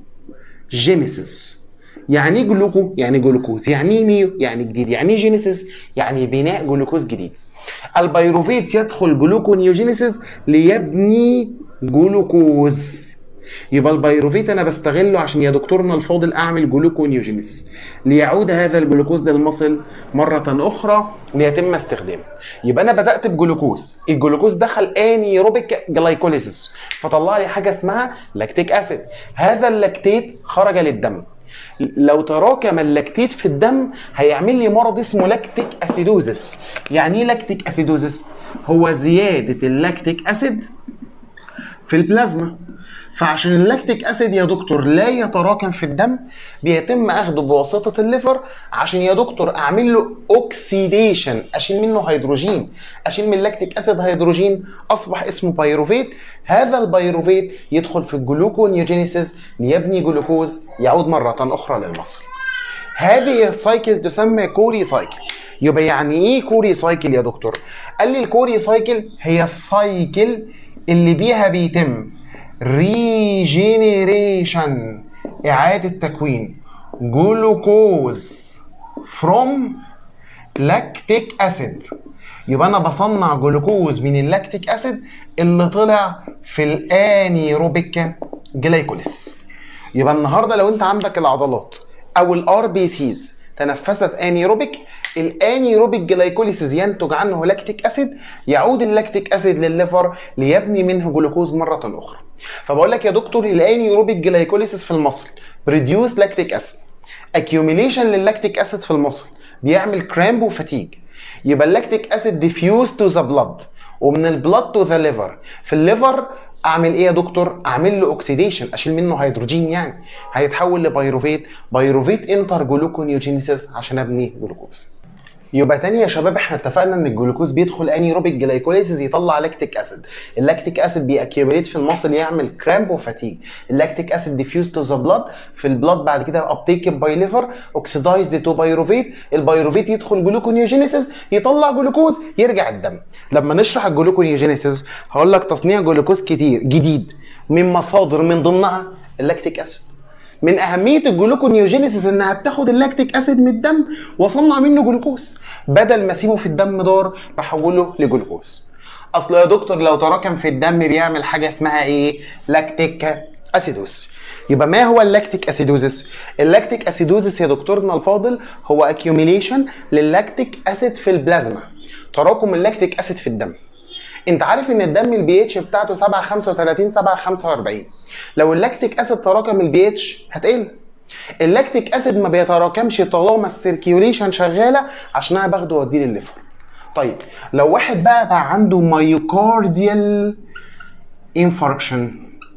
جينيسيس يعني ايه جلوكو يعني جلوكوز يعني ايه نيو يعني جديد يعني ايه جينيسيس يعني بناء جلوكوز جديد البيروفيت يدخل جلوكونيوجينيسيس ليبني جلوكوز يبقى البيروفيت انا بستغله عشان يا دكتورنا الفاضل اعمل جلوكونيوجينيس ليعود هذا الجلوكوز للمصل مره اخرى ليتم استخدامه يبقى انا بدات بجلوكوز الجلوكوز دخل انيروبيك جلايكوليسيس فطلع لي حاجه اسمها لاكتيك اسيد هذا اللاكتيت خرج للدم لو تراكم اللاكتيت في الدم هيعمل لي مرض اسمه لاكتيك اسيدوزس يعني ايه لاكتيك اسيدوزس هو زياده اللاكتيك اسيد في البلازما فعشان اللاكتيك اسيد يا دكتور لا يتراكم في الدم بيتم اخده بواسطه الليفر عشان يا دكتور اعمل له اوكسيديشن اشيل منه هيدروجين اشيل من اللاكتيك اسيد هيدروجين اصبح اسمه بايروفيت هذا البايروفيت يدخل في الجلوكونيوجينيسيس ليبني جلوكوز يعود مره اخرى للمصل هذه السايكل تسمى كوري سايكل يبقى يعني ايه كوري سايكل يا دكتور قال لي الكوري سايكل هي السايكل اللي بيها بيتم ريجينيريشن اعاده تكوين جلوكوز فروم لاكتيك اسيد يبقى انا بصنع جلوكوز من اللاكتيك اسيد اللي طلع في الانيروبيك جلايكوليس يبقى النهارده لو انت عندك العضلات او الار بي سيز تنفست انيروبيك الانيروبيك جلايكوليسيس ينتج عنه لاكتيك اسيد يعود اللاكتيك اسيد للليفر ليبني منه جلوكوز مره اخرى فبقول لك يا دكتور الانيروبيك جلايكوليسيس في المصل بريديوس لاكتيك اسيد اكيوميليشن لللاكتيك اسيد في المصل بيعمل كرامب وفتيج يبقى اللاكتيك اسيد ديفيوز تو ذا بلاد ومن البلاد تو ذا ليفر في الليفر اعمل ايه يا دكتور اعمل له اوكسيديشن اشيل منه هيدروجين يعني هيتحول لبيروفيت بيروفيت انتر جلوكونيوجينيسيس عشان ابني جلوكوز يبقى تاني يا شباب احنا اتفقنا ان الجلوكوز بيدخل انيروبيك جلايكوليسيس يطلع لاكتيك اسيد اللاكتيك اسيد بيأكيوميليت في المصل يعمل كرامب وفاتيج اللاكتيك اسيد ديفيوز تو ذا بلاد في البلاد بعد كده ابتيك باي ليفر اوكسيدايزد تو بايروفيت البيروفيت يدخل جلوكونيوجينيسيس يطلع جلوكوز يرجع الدم لما نشرح الجلوكونيوجينيسيس هقول لك تصنيع جلوكوز كتير جديد من مصادر من ضمنها اللاكتيك اسيد من اهميه الجلوكونيوجينيسيس انها بتاخد اللاكتيك اسيد من الدم واصنع منه جلوكوز بدل ما اسيبه في الدم دار بحوله لجلوكوز اصل يا دكتور لو تراكم في الدم بيعمل حاجه اسمها ايه لاكتيك اسيدوس يبقى ما هو اللاكتيك اسيدوزس اللاكتيك اسيدوزس يا دكتورنا الفاضل هو اكيوميليشن لللاكتيك اسيد في البلازما تراكم اللاكتيك اسيد في الدم انت عارف ان الدم البي اتش بتاعته 7 35 7 45 لو اللاكتيك اسيد تراكم البي اتش هتقل اللاكتيك اسيد ما بيتراكمش طالما السيركيوليشن شغاله عشان انا باخده واديه للليفر طيب لو واحد بقى بقى عنده مايوكارديال انفاركشن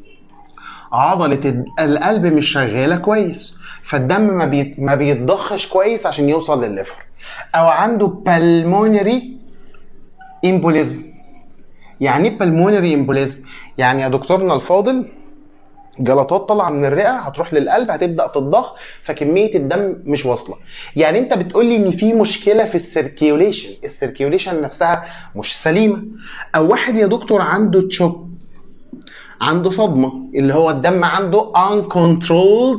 عضله القلب مش شغاله كويس فالدم ما بيت ما بيتضخش كويس عشان يوصل للليفر او عنده بالمونري امبوليزم يعني ايه بالمونري امبوليزم يعني يا دكتورنا الفاضل جلطات طالعه من الرئه هتروح للقلب هتبدا تتضخ فكميه الدم مش واصله يعني انت بتقول لي ان في مشكله في السيركيوليشن السيركيوليشن نفسها مش سليمه او واحد يا دكتور عنده تشوك عنده صدمه اللي هو الدم عنده uncontrolled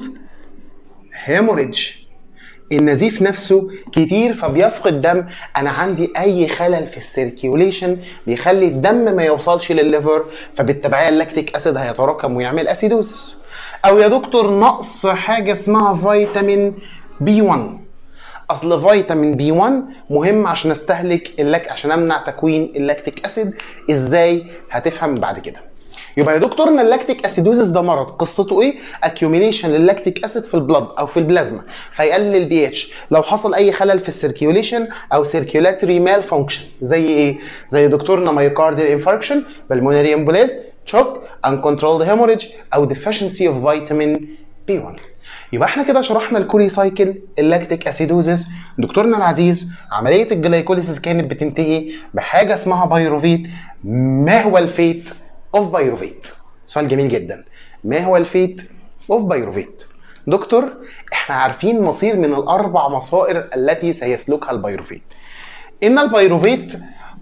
hemorrhage النزيف نفسه كتير فبيفقد دم انا عندي اي خلل في السيركيوليشن بيخلي الدم ما يوصلش للليفر فبالتبعيه اللاكتيك اسيد هيتراكم ويعمل اسيدوزس او يا دكتور نقص حاجه اسمها فيتامين بي 1 اصل فيتامين بي 1 مهم عشان استهلك اللك عشان امنع تكوين اللاكتيك اسيد ازاي هتفهم بعد كده يبقى يا دكتورنا اللاكتيك اسيدوزس ده مرض قصته ايه اكيوميليشن لللاكتيك اسيد في البلد او في البلازما فيقلل البي اتش لو حصل اي خلل في السيركيوليشن او سيركيولاتري مال فانكشن زي ايه زي دكتورنا مايوكارديال انفاركشن بالمونري امبوليز تشوك uncontrolled hemorrhage او deficiency of vitamin B1 يبقى احنا كده شرحنا الكوري سايكل اللاكتيك اسيدوزس دكتورنا العزيز عمليه الجلايكوليسيس كانت بتنتهي بحاجه اسمها بايروفيت ما هو الفيت اوف بايروفيت سؤال جميل جدا ما هو الفيت اوف بايروفيت دكتور احنا عارفين مصير من الاربع مصائر التي سيسلكها البايروفيت ان البايروفيت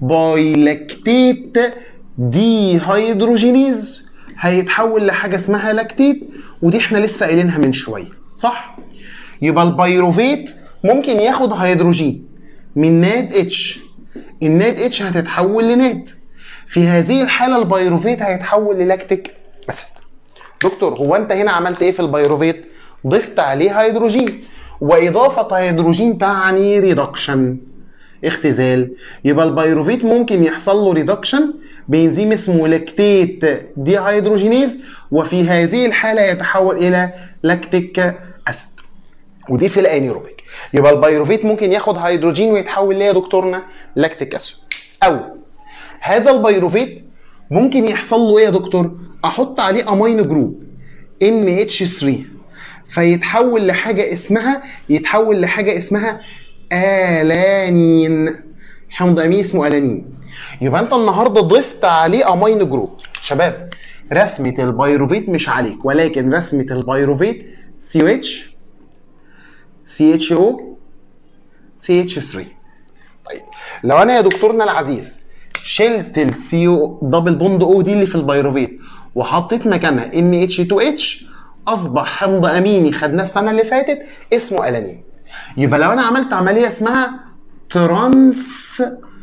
بايلاكتيت دي هيدروجينيز هيتحول لحاجه اسمها لاكتيت ودي احنا لسه قايلينها من شويه صح يبقى البايروفيت ممكن ياخد هيدروجين من ناد اتش الناد اتش هتتحول لناد في هذه الحاله البيروفيت هيتحول للاكتيك اسيد دكتور هو انت هنا عملت ايه في البيروفيت ضفت عليه هيدروجين واضافه هيدروجين تعني ريدكشن اختزال يبقى البيروفيت ممكن يحصل له ريدكشن بانزيم اسمه لاكتيت دي هيدروجينيز وفي هذه الحاله يتحول الى لاكتيك اسيد ودي في الانيروبيك يبقى البيروفيت ممكن ياخد هيدروجين ويتحول ليه يا دكتورنا لاكتيك اسيد او هذا البيروفيت ممكن يحصل له ايه يا دكتور احط عليه امينو جروب NH3 فيتحول لحاجه اسمها يتحول لحاجه اسمها الانين حمض امين اسمه الانين يبقى انت النهارده ضفت عليه امينو جروب شباب رسمه البيروفيت مش عليك ولكن رسمه البيروفيت سي اتش سي اتش او سي اتش 3 طيب لو انا يا دكتورنا العزيز شلت السي او دبل بوند او دي اللي في البيروفيت وحطيت مكانها ان اتش 2 اتش اصبح حمض اميني خدناه السنه اللي فاتت اسمه الانين يبقى لو انا عملت عمليه اسمها ترانس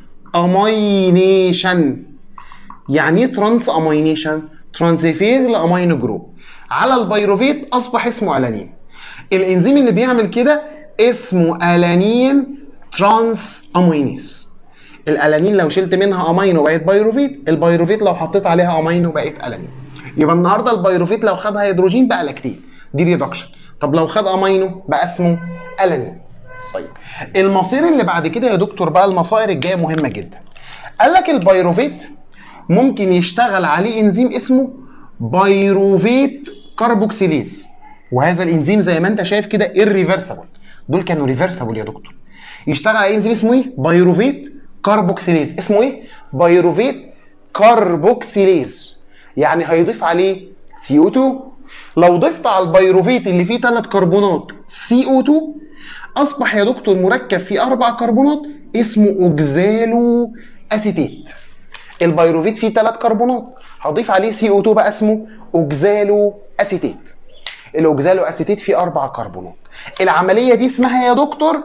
امينيشن يعني ايه ترانس امينيشن ترانسفير لامينو جروب على البيروفيت اصبح اسمه الانين الانزيم اللي بيعمل كده اسمه الانين ترانس امينيز الالانين لو شلت منها امينو بقت بيروفيت البيروفيت لو حطيت عليها امينو بقت الانين يبقى النهارده البيروفيت لو خد هيدروجين بقى لاكتين دي ريدكشن طب لو خد امينو بقى اسمه الانين طيب المصير اللي بعد كده يا دكتور بقى المصائر الجايه مهمه جدا قال لك البيروفيت ممكن يشتغل عليه انزيم اسمه بيروفيت كاربوكسيليز وهذا الانزيم زي ما انت شايف كده irreversible دول كانوا ريفرسبل يا دكتور يشتغل على انزيم اسمه ايه بيروفيت كاربوكسيليز اسمه ايه بيروفيت كاربوكسيليز يعني هيضيف عليه CO2 لو ضفت على البيروفيت اللي فيه ثلاث كربونات CO2 اصبح يا دكتور مركب فيه اربع كربونات اسمه اوكزالو اسيتيت البيروفيت فيه ثلاث كربونات هضيف عليه CO2 بقى اسمه اوكزالو اسيتيت الاوكزالو اسيتيت فيه اربع كربونات العمليه دي اسمها يا دكتور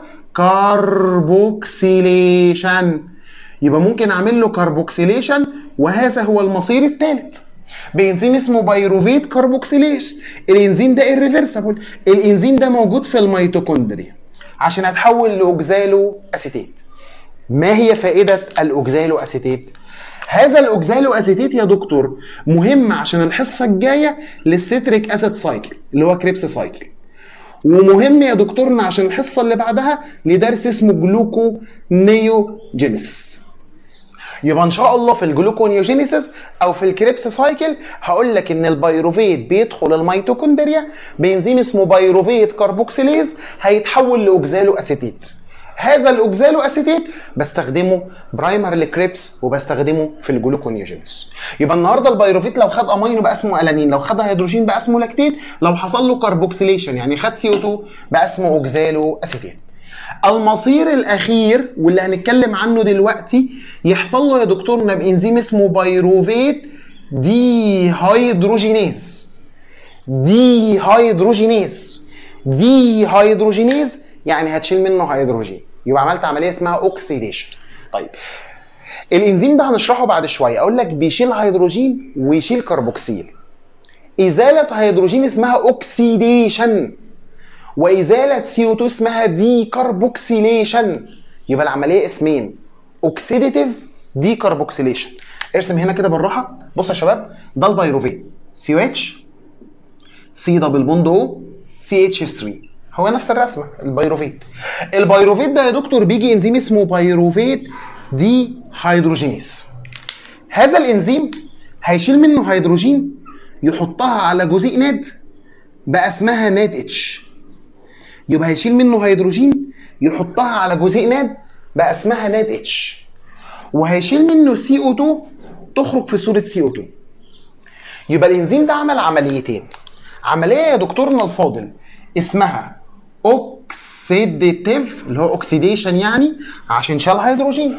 كاربوكسيليشن يبقى ممكن اعمل له كاربوكسيليشن وهذا هو المصير الثالث بانزيم اسمه بايروفيت كاربوكسيليش الانزيم ده irreversible الانزيم ده موجود في الميتوكوندريا عشان اتحول لاوكزالو اسيتيت ما هي فائده الاوكزالو اسيتيت هذا الاوكزالو اسيتيت يا دكتور مهم عشان الحصه الجايه للستريك اسيد سايكل اللي هو كريبس سايكل ومهم يا دكتورنا عشان الحصه اللي بعدها لدرس اسمه جلوكو نيوجينيسيس يبقى ان شاء الله في الجلوكونيوجينيسيس او في الكريبس سايكل هقول لك ان البيروفيت بيدخل الميتوكوندريا بانزيم اسمه بيروفيت كاربوكسيليز هيتحول لاوكزالو اسيتيت هذا الاوكزالو اسيتيت بستخدمه برايمر لكريبس وبستخدمه في الجلوكونيوجينيس يبقى النهارده البيروفيت لو خد امينو بقى اسمه الانين لو خد هيدروجين بقى اسمه لاكتيت لو حصل له كاربوكسيليشن يعني خد سي او 2 بقى اسمه اوكزالو اسيتيت المصير الاخير واللي هنتكلم عنه دلوقتي يحصل له يا دكتورنا بانزيم اسمه بيروفيت دي هيدروجينيز دي هيدروجينيز دي هيدروجينيز يعني هتشيل منه هيدروجين يبقى عملت عمليه اسمها اوكسيديشن طيب الانزيم ده هنشرحه بعد شويه اقول لك بيشيل هيدروجين ويشيل كربوكسيل ازاله هيدروجين اسمها اوكسيديشن وازاله سي او 2 اسمها دي كربوكسيليشن يبقى العمليه اسمين اوكسيديتيف دي كربوكسيليشن ارسم هنا كده بالراحه بص يا شباب ده البيروفيت سي او اتش سي دبل بوند او سي اتش 3 هو نفس الرسمه البيروفيت البيروفيت ده يا دكتور بيجي انزيم اسمه بيروفيت دي هيدروجينيز هذا الانزيم هيشيل منه هيدروجين يحطها على جزيء ناد بقى اسمها ناد اتش يبقى هيشيل منه هيدروجين يحطها على جزيء ناد بقى اسمها ناد اتش وهيشيل منه سي او 2 تخرج في صوره سي او 2 يبقى الانزيم ده عمل عمليتين عمليه يا دكتورنا الفاضل اسمها اوكسيديتيف اللي هو اوكسيديشن يعني عشان شال هيدروجين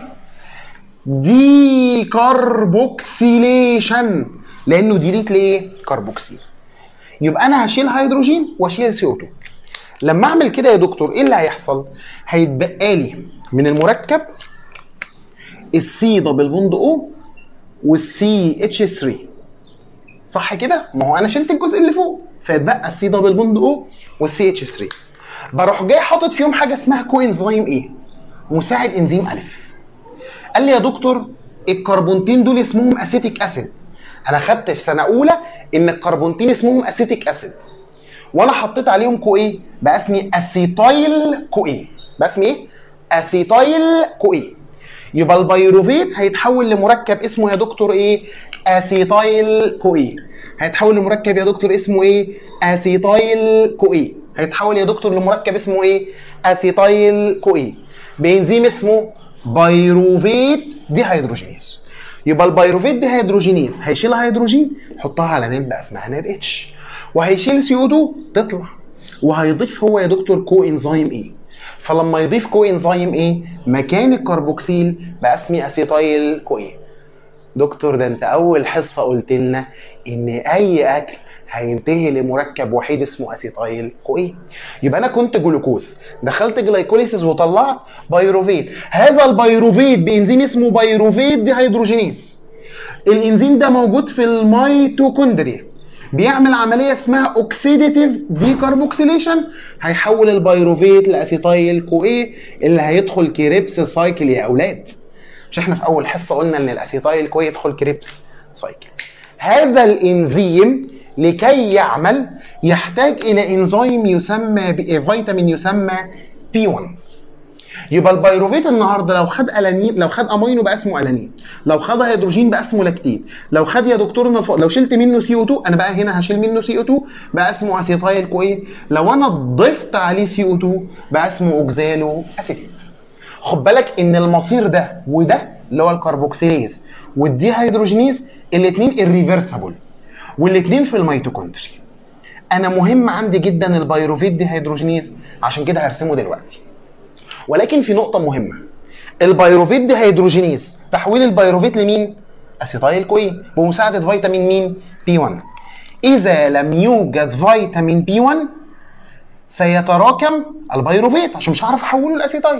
دي كاربوكسيليشن لانه ديليت ليه كربوكسيل يبقى انا هشيل هيدروجين واشيل سي او 2 لما اعمل كده يا دكتور ايه اللي هيحصل هيتبقى لي من المركب السي دبل بوند او والسي اتش 3 صح كده ما هو انا شلت الجزء اللي فوق فيتبقى السي دبل بوند او والسي اتش 3 بروح جاي حاطط فيهم حاجه اسمها كو انزيم ايه مساعد انزيم الف قال لي يا دكتور الكربونتين دول اسمهم اسيتيك اسيد انا خدت في سنه اولى ان الكربونتين اسمهم اسيتيك اسيد وانا حطيت عليهم كو ايه بقى اسمي اسيتايل كو ايه بقى اسمي ايه اسيتايل كو ايه يبقى البيروفيت هيتحول لمركب اسمه يا دكتور ايه اسيتايل كو ايه هيتحول لمركب يا دكتور اسمه ايه اسيتايل كو ايه هيتحول يا دكتور لمركب اسمه ايه اسيتايل كو ايه بانزيم اسمه بيروفيت دي هيدروجينيز يبقى البيروفيت دي هيدروجينيز هيشيل هيدروجين يحطها على ناد بقى اسمها ناد اتش وهيشيل سي او 2 تطلع وهيضيف هو يا دكتور كو انزيم ايه فلما يضيف كو انزيم ايه مكان الكربوكسيل بقى اسمي اسيتايل كو ايه دكتور ده انت اول حصه قلت لنا ان اي اكل هينتهي لمركب وحيد اسمه اسيتايل كو ايه يبقى انا كنت جلوكوز دخلت جلايكوليسيس وطلعت بايروفيت هذا البايروفيت بانزيم اسمه بايروفيت دي هيدروجينيز الانزيم ده موجود في الميتوكوندريا بيعمل عمليه اسمها اوكسيديتيف ديكربوكسيليشن هيحول البيروفيت لاسيتايل كو ايه اللي هيدخل كريبس سايكل يا اولاد مش احنا في اول حصه قلنا ان الاسيتايل كو يدخل كريبس سايكل هذا الانزيم لكي يعمل يحتاج الى انزيم يسمى فيتامين يسمى بي 1 يبقى البيروفيت النهارده لو خد الانين لو خد امينو بقى اسمه الانين لو خد هيدروجين بقى اسمه لاكتين لو خد يا دكتور نف... لو شلت منه سي او 2 انا بقى هنا هشيل منه سي او 2 بقى اسمه اسيتايل كو ايه لو انا ضفت عليه سي او 2 بقى اسمه اوكزالو اسيتيت خد بالك ان المصير ده وده اللي هو الكربوكسيليز والدي هيدروجينيز الاثنين الريفرسبل والاثنين في الميتوكوندري انا مهم عندي جدا البيروفيت دي هيدروجينيز عشان كده هرسمه دلوقتي ولكن في نقطة مهمة البيروفيت دي هيدروجينيز تحويل البيروفيت لمين؟ اسيتايل كوين بمساعدة فيتامين مين؟ بي 1 إذا لم يوجد فيتامين بي 1 سيتراكم البيروفيت عشان مش هعرف احوله لاسيتايل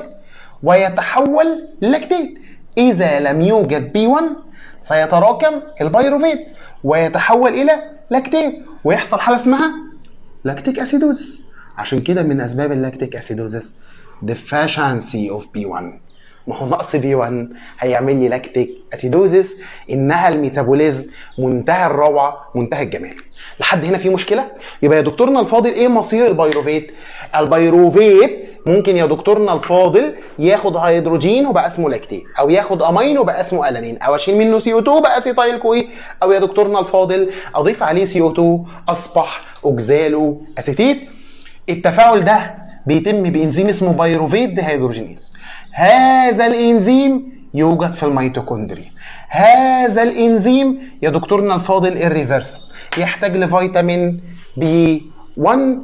ويتحول للاكتيت إذا لم يوجد بي 1 سيتراكم البيروفيت ويتحول إلى لاكتيت ويحصل حالة اسمها لاكتيك اسيدوزس عشان كده من أسباب اللاكتيك اسيدوزس deficiency of B1 ما هو نقص B1 هيعمل لي لاكتيك اسيدوزيس انها الميتابوليزم منتهى الروعه منتهى الجمال لحد هنا في مشكله يبقى يا دكتورنا الفاضل ايه مصير البيروفيت البيروفيت ممكن يا دكتورنا الفاضل ياخد هيدروجين وبقى اسمه لاكتين او ياخد امين وبقى اسمه الانين او اشيل منه سي او 2 بقى اسيتايل كوي او يا دكتورنا الفاضل اضيف عليه سي او 2 اصبح اوكزالو اسيتيت التفاعل ده بيتم بانزيم اسمه بايروفيت ديهيدروجينيز هذا الانزيم يوجد في الميتوكوندريا هذا الانزيم يا دكتورنا الفاضل الريفرسال يحتاج لفيتامين بي 1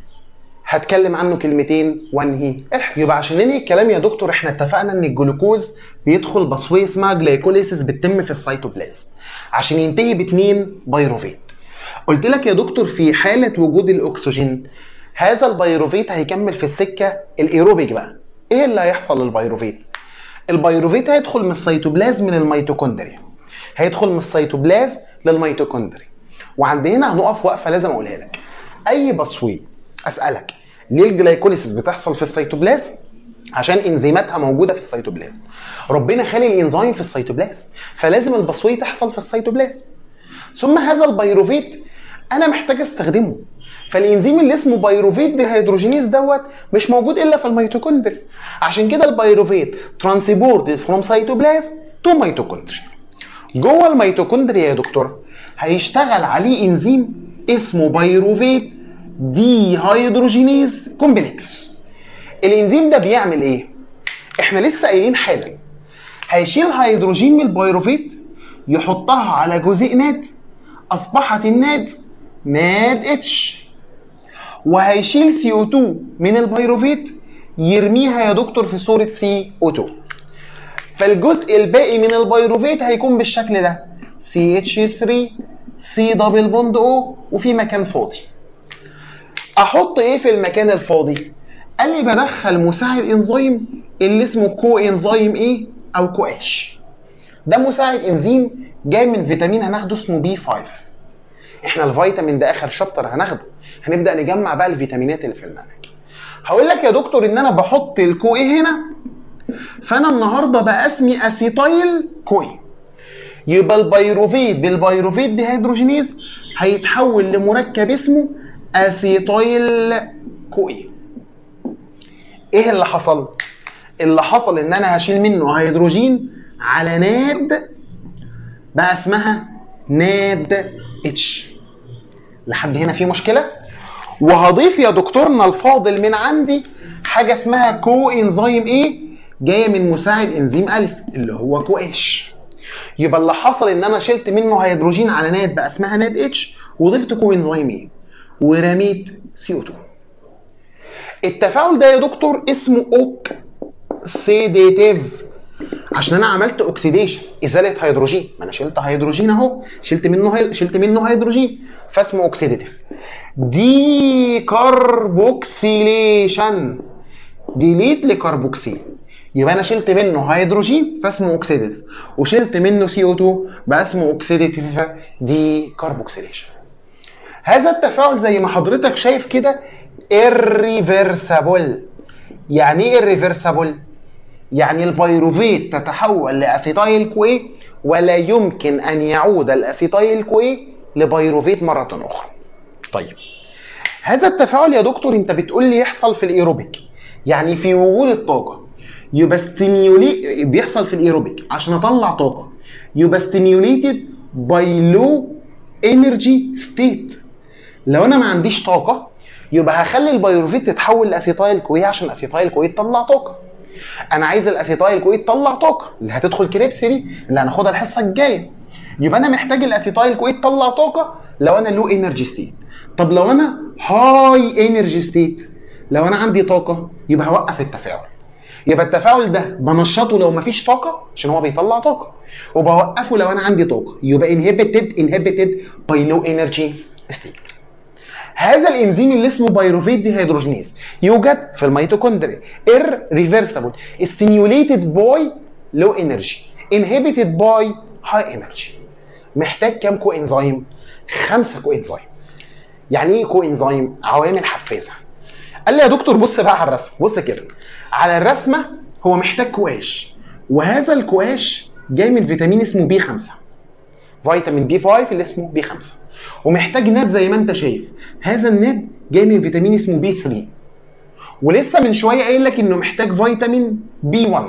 هتكلم عنه كلمتين وانهي الحس يبقى عشان ننهي الكلام يا دكتور احنا اتفقنا ان الجلوكوز بيدخل بصويه اسمها جلايكوليسيس بتتم في السيتوبلازم عشان ينتهي باتنين بايروفيت قلت لك يا دكتور في حاله وجود الاكسجين هذا البيروفيت هيكمل في السكه الايروبيك بقى ايه اللي هيحصل للبيروفيت البيروفيت هيدخل من السيتوبلازم للميتوكوندريا هيدخل من السيتوبلازم للميتوكوندريا وعند هنا هنقف وقفه لازم اقولها لك اي بصوي اسالك ليه الجلايكوليسيس بتحصل في السيتوبلازم عشان انزيماتها موجوده في السيتوبلازم ربنا خالي الانزيم في السيتوبلازم فلازم البصويه تحصل في السيتوبلازم ثم هذا البيروفيت انا محتاج استخدمه فالانزيم اللي اسمه بايروفيت ديهيدروجينيز دوت مش موجود الا في الميتوكوندري عشان كده البايروفيت ترانسبورتد فروم سيتوبلازم تو ميتوكوندري جوه الميتوكوندريا يا دكتور هيشتغل عليه انزيم اسمه بايروفيت دي هيدروجينيز كومبلكس الانزيم ده بيعمل ايه احنا لسه قايلين حالا هيشيل هيدروجين من البيروفيت يحطها على جزيء ناد اصبحت الناد ناد اتش وهيشيل سي او 2 من البيروفيت يرميها يا دكتور في صوره سي او 2 فالجزء الباقي من البيروفيت هيكون بالشكل ده سي اتش 3 سي دبل بوند او وفي مكان فاضي احط ايه في المكان الفاضي قال لي بدخل مساعد انزيم اللي اسمه كو انزيم ايه او كو اتش ده مساعد انزيم جاي من فيتامين هناخده اسمه بي 5 احنا الفيتامين ده اخر شابتر هناخده هنبدا نجمع بقى الفيتامينات اللي في المنهج هقول لك يا دكتور ان انا بحط الكو ايه هنا فانا النهارده بقسمي اسيتايل كوي يبقى البيروفيت بالبيروفيت ديهيدروجينيز هيتحول لمركب اسمه اسيتايل كوي ايه اللي حصل اللي حصل ان انا هشيل منه هيدروجين على ناد بقى اسمها ناد اتش لحد هنا في مشكله وهضيف يا دكتورنا الفاضل من عندي حاجه اسمها كو انزيم ايه جايه من مساعد انزيم الف اللي هو كو اتش يبقى اللي حصل ان انا شلت منه هيدروجين على ناد بقى اسمها ناد اتش وضفت كو انزيم ايه ورميت سي او 2 التفاعل ده يا دكتور اسمه اوكسيديتيف عشان انا عملت اوكسيديشن ازاله هيدروجين ما انا شلت هيدروجين اهو شلت منه هي... شلت منه هيدروجين فاسمه اوكسيديتيف دي كاربوكسيليشن ديليت لكربوكسيل يبقى انا شلت منه هيدروجين فاسمه اوكسيديتيف وشلت منه سي او 2 بقى اسمه اوكسيديتيف دي كاربوكسيليشن هذا التفاعل زي ما حضرتك شايف كده irreversible يعني ايه irreversible يعني البيروفيت تتحول لاسيتايل كوي ولا يمكن ان يعود الاسيتايل كوي لبيروفيت مره اخرى طيب هذا التفاعل يا دكتور انت بتقول لي يحصل في الايروبيك يعني في وجود الطاقه يبقى ستيميولي بيحصل في الايروبيك عشان اطلع طاقه يبقى ستيميوليتد باي لو انرجي ستيت لو انا ما عنديش طاقه يبقى هخلي البيروفيت تتحول لاسيتايل كوي عشان اسيتايل كوي تطلع طاقه انا عايز الاسيتايل كوي تطلع طاقه اللي هتدخل كريبس دي اللي هناخدها الحصه الجايه يبقى انا محتاج الاسيتايل كوي تطلع طاقه لو انا لو انرجي ستيت طب لو انا هاي انرجي ستيت لو انا عندي طاقه يبقى هوقف التفاعل يبقى التفاعل ده بنشطه لو مفيش طاقه عشان هو بيطلع طاقه وبوقفه لو انا عندي طاقه يبقى انهبيتد انهبيتد باي لو انرجي ستيت هذا الانزيم اللي اسمه بايروفيت دي هيدروجينيز يوجد في الميتوكوندريا irreversible stimulated by low energy inhibited by high energy محتاج كام كو انزيم؟ خمسه كو انزيم يعني ايه كو انزيم؟ عوامل حفازه قال لي يا دكتور بص بقى على الرسم بص كده على الرسمه هو محتاج كواش وهذا الكواش جاي من فيتامين اسمه بي 5 فيتامين بي 5 اللي اسمه بي 5 ومحتاج ناد زي ما انت شايف هذا الناد جاي من فيتامين اسمه بي 3 ولسه من شويه قايل لك انه محتاج فيتامين بي 1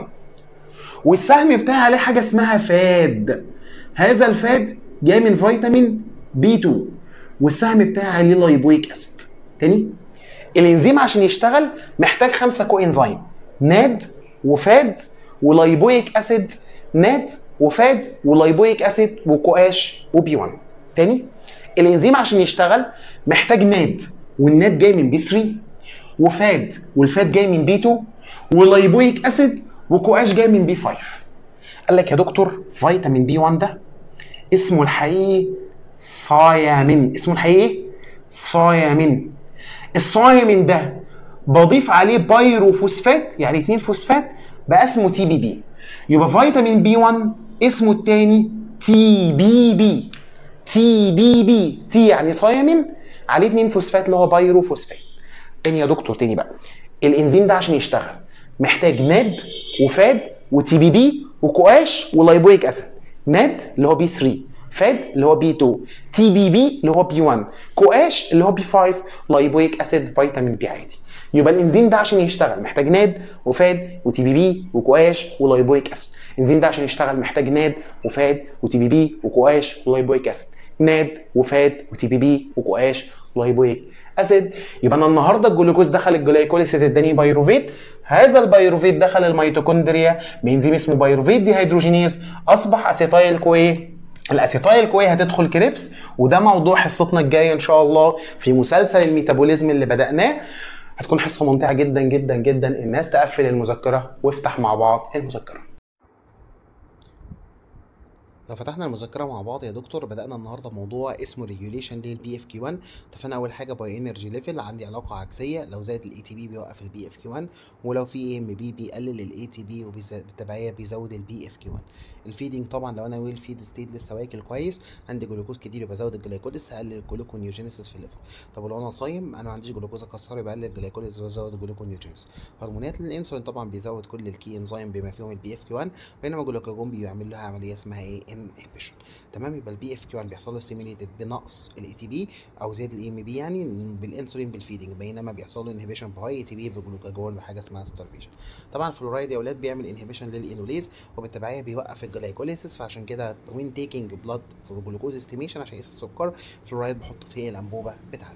والسهم بتاعي عليه حاجه اسمها فاد هذا الفاد جاي من فيتامين بي 2 والسهم بتاعي عليه لايبويك اسيد تاني الانزيم عشان يشتغل محتاج خمسه كو انزيم ناد وفاد ولايبويك اسيد ناد وفاد ولايبويك اسيد وكواش وبي 1 تاني الانزيم عشان يشتغل محتاج ناد والناد جاي من بي 3 وفاد والفاد جاي من بي 2 ولايبويك اسيد وكواش جاي من بي 5 قال لك يا دكتور فيتامين بي 1 ده اسمه الحقيقي صايامين اسمه الحقيقي صايامين الصايمين ده بضيف عليه بايروفوسفات يعني 2 فوسفات بقى اسمه تي بي بي يبقى فيتامين بي 1 اسمه الثاني تي بي بي تي بي بي تي يعني صايمين عليه 2 فوسفات اللي هو بايروفوسفات تاني يا دكتور تاني بقى الانزيم ده عشان يشتغل محتاج ناد وفاد وتي بي بي وكواش ولايبويك اسيد ناد اللي هو بي 3 فاد اللي هو بي 2 تي بي بي اللي هو بي 1 كواش اللي هو بي 5 لايبويك اسيد فيتامين بي عادي يبقى الانزيم ده عشان يشتغل محتاج ناد وفاد وتي بي بي وكواش ولايبويك اسيد الانزيم ده عشان يشتغل محتاج ناد وفاد وتي بي بي وكواش ولايبويك اسيد ناد وفاد وتي بي بي وكواش ولايبويك اسيد يبقى انا النهارده الجلوكوز دخل الجلايكوليسيس اداني بايروفيت هذا البايروفيت دخل الميتوكوندريا بانزيم اسمه بايروفيت دي هيدروجينيز اصبح اسيتايل كوي الاسيتايل كوي هتدخل كريبس وده موضوع حصتنا الجايه ان شاء الله في مسلسل الميتابوليزم اللي بدأناه هتكون حصه ممتعه جدا جدا جدا الناس تقفل المذكره وافتح مع بعض المذكره لو فتحنا المذكره مع بعض يا دكتور بدانا النهارده موضوع اسمه ريجوليشن للبي اف كيو 1 اتفقنا اول حاجه باي انرجي ليفل عندي علاقه عكسيه لو زاد الاي تي بي بيوقف البي اف كيو 1 ولو في اي ام بي بيقلل الاي تي بي وبالتبعيه بيزود البي اف كيو 1 الفيدنج طبعا لو انا ويل فيد ستيت لسه واكل كويس عندي جلوكوز كتير يبقى ازود الجلايكوليس هقلل الجلوكونيوجينيسيس في الليفر طب ولو انا صايم انا ما عنديش جلوكوز اكسره يبقى اقلل الجلايكوليس وازود الجلوكونيوجينيسيس هرمونات الانسولين طبعا بيزود كل الكي انزيم بما فيهم البي اف كيو 1 بينما الجلوكاجون بيعمل لها عمليه اسمها ايه انهبيشن تمام يبقى البي اف كيو 1 بيحصل له ستيميليتد بنقص الاي تي بي او زياده الاي ام بي يعني بالانسولين بالفيدنج بينما بيحصل له انهبيشن بهاي اي تي بي بالجلوكاجون بحاجه اسمها ستارفيشن طبعا الفلورايد يا اولاد بيعمل انهبيشن للانوليز وبالتبعيه بيوقف الجلايكوليسيس فعشان كده وين تيكينج بلاد فور جلوكوز استيميشن عشان يقيس السكر فلورايد بحط فيه الانبوبه بتاعتي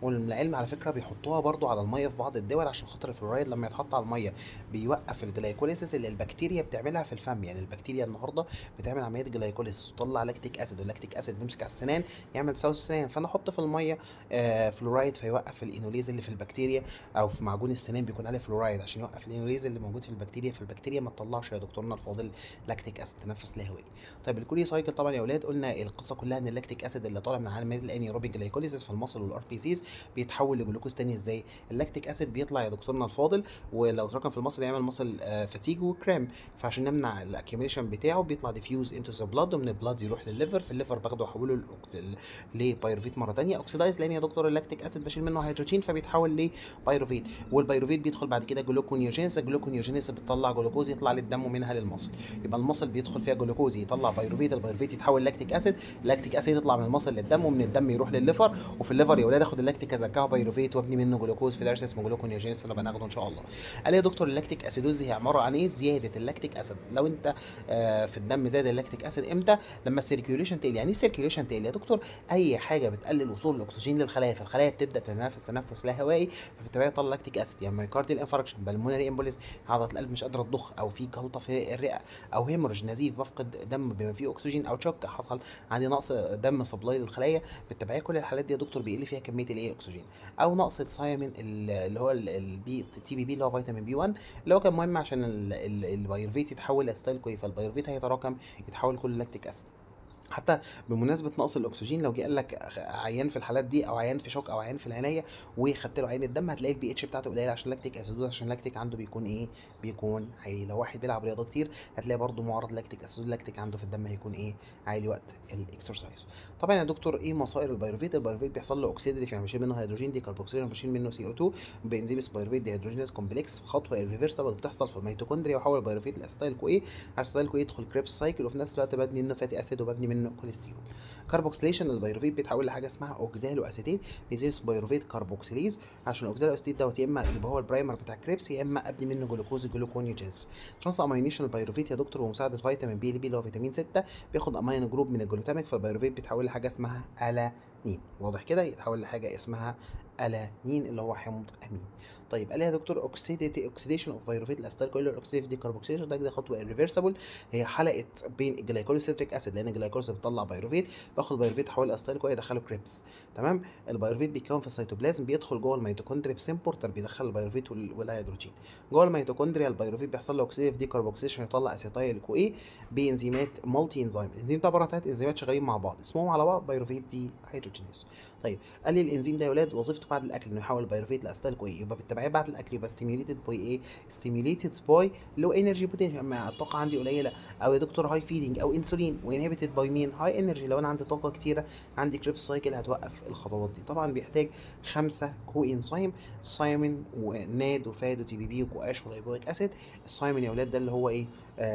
والعلم على فكره بيحطوها برضو على الميه في بعض الدول عشان خاطر الفلورايد لما يتحط على الميه بيوقف الجلايكوليسيس اللي البكتيريا بتعملها في الفم يعني البكتيريا النهارده بتعمل عمليه جلايكوليسيس وتطلع لاكتيك اسيد واللاكتيك اسيد بيمسك على السنان يعمل تسوس السنان فانا احط في الميه آه فلورايد فيوقف الانوليز اللي في البكتيريا او في معجون السنان بيكون عليه فلورايد عشان يوقف الانوليز اللي موجود في البكتيريا فالبكتيريا ما تطلعش يا دكتورنا الفاضل لاكتيك اسيد تنفس لهوي طيب الكوري سايكل طبعا يا اولاد قلنا القصه كلها ان اللاكتيك اسيد اللي طالع من عمليه الانيروبيك جلايكوليسيس في المصل والار بي سيز بيتحول لجلوكوز تاني ازاي اللاكتيك اسيد بيطلع يا دكتورنا الفاضل ولو اتراكم في المصل يعمل مصل فاتيج وكرام فعشان نمنع الاكيوميشن بتاعه بيطلع ديفيوز انتو ذا بلاد ومن البلاد يروح للليفر في الليفر باخده واحوله لبايروفيت مره ثانيه اوكسيدايز لان يا دكتور اللاكتيك اسيد بشيل منه هيدروجين فبيتحول لبايروفيت والبايروفيت بيدخل بعد كده جلوكونيوجينيس الجلوكونيوجينيس بتطلع جلوكوز يطلع للدم ومنها للمصل يبقى المصل بيدخل فيها جلوكوز يطلع بايروفيت البايروفيت يتحول لاكتيك اسيد لاكتيك اسيد يطلع من المصل للدم ومن الدم يروح للليفر وفي الليفر يا ولاد اخد اللاكتيك ازركها بايروفيت وابني منه جلوكوز في درس اسمه جلوكونيوجينيس اللي بناخده ان شاء الله قال لي يا دكتور اللاكتيك اسيدوز هي عباره عن ايه زياده اللاكتيك اسيد لو انت آه في الدم زاد اللاكتيك اسيد امتى لما السيركيوليشن تقل يعني ايه السيركيوليشن تقل يا دكتور اي حاجه بتقلل وصول الاكسجين للخلايا فالخلايا بتبدا تتنفس تنفس لا هوائي فبالتالي يطلع لاكتيك اسيد يعني مايكارديال انفاركشن بالمونري امبوليز عضله القلب مش قادره تضخ او في جلطه في الرئه او هيمورج نزيف بفقد دم بما فيه اكسجين او تشوك حصل عندي نقص دم سبلاي للخلايا بالتبعيه كل الحالات دي يا دكتور بيقل فيها كميه الايه اكسجين او نقص الثايمين اللي هو البي تي بي بي اللي هو فيتامين بي 1 اللي هو كان مهم عشان البايرفيت يتحول لستايل كوي فالبايرفيت هيتراكم يتحول كل لاكتيك اسيد حتى بمناسبه نقص الاكسجين لو جه قال لك عيان في الحالات دي او عيان في شوك او عيان في العنايه وخدت له عين الدم هتلاقي البي اتش بتاعته قليله عشان لاكتيك اسيدوز عشان لاكتيك عنده بيكون ايه بيكون عالي لو واحد بيلعب رياضه كتير هتلاقي برده معرض لاكتيك اسيدوز لاكتيك عنده في الدم هيكون ايه عالي وقت الاكسرسايز طبعا يا دكتور ايه مصائر البيروفيت البيروفيت بيحصل له اوكسيديتيف يعني بشيل منه هيدروجين دي كاربوكسيلين بشيل منه سي او 2 بانزيم البيروفيت دي هيدروجينيز كومبلكس خطوه الريفرسبل بتحصل في الميتوكوندريا وحول البيروفيت لاستايل كو ايه عشان كو يدخل كريبس سايكل وفي نفس الوقت ببني منه فاتي اسيد وببني منه كوليسترول كاربوكسيليشن البيروفيت بيتحول لحاجه اسمها اوكزالو اسيتيت بيزيد بيروفيت كاربوكسيليز عشان الاوكزالو اسيتيت دوت يا اما يبقى هو البرايمر بتاع كريبس يا اما ابني منه جلوكوز جلوكونيوجينز ترانس امينيشن البيروفيت يا دكتور ومساعده فيتامين بي بي اللي هو فيتامين 6 بياخد امين جروب من الجلوتاميك فالبيروفيت بيتحول لحاجه اسمها الانين واضح كده يتحول لحاجه اسمها الانين اللي هو حمض امين طيب قال لي يا دكتور اوكسيديتي اوكسيديشن اوف بيروفيت الاستال كل الاوكسيديف دي كاربوكسيليشن ده كده خطوه irreversible هي حلقه بين الجلايكوليسيتريك اسيد لان الجلايكوليس بتطلع بيروفيت باخد بيروفيت احول الاستال كويس ادخله كريبس تمام البيروفيت بيتكون في السيتوبلازم بيدخل جوه الميتوكوندريا بسمبورتر بيدخل البيروفيت والهيدروجين جوه الميتوكوندريا البيروفيت بيحصل له اوكسيديف دي كاربوكسيليشن يطلع اسيتايل كو ايه بانزيمات مالتي انزيم الانزيم ده عباره عن ثلاث انزيمات شغالين مع بعض اسمهم على بعض بيروفيت دي هيدروجينيز طيب قال لي الانزيم ده يا ولاد وظيفته بعد الاكل انه يحول البيروفيت لاستال كو ايه يبقى بالتبعيه بعد الاكل يبقى ستيميوليتد باي ايه ستيميوليتد باي لو انرجي بوتنشال اما الطاقه عندي قليله او يا دكتور هاي فيدنج او انسولين وانهبيتد باي مين هاي انرجي لو انا عندي طاقه كتيره عندي كريبس سايكل هتوقف الخطوات دي طبعا بيحتاج خمسه كو انزيم سايمين وناد وفاد وتي بي بي وكواش ولايبويك اسيد السايمين يا اولاد ده اللي هو ايه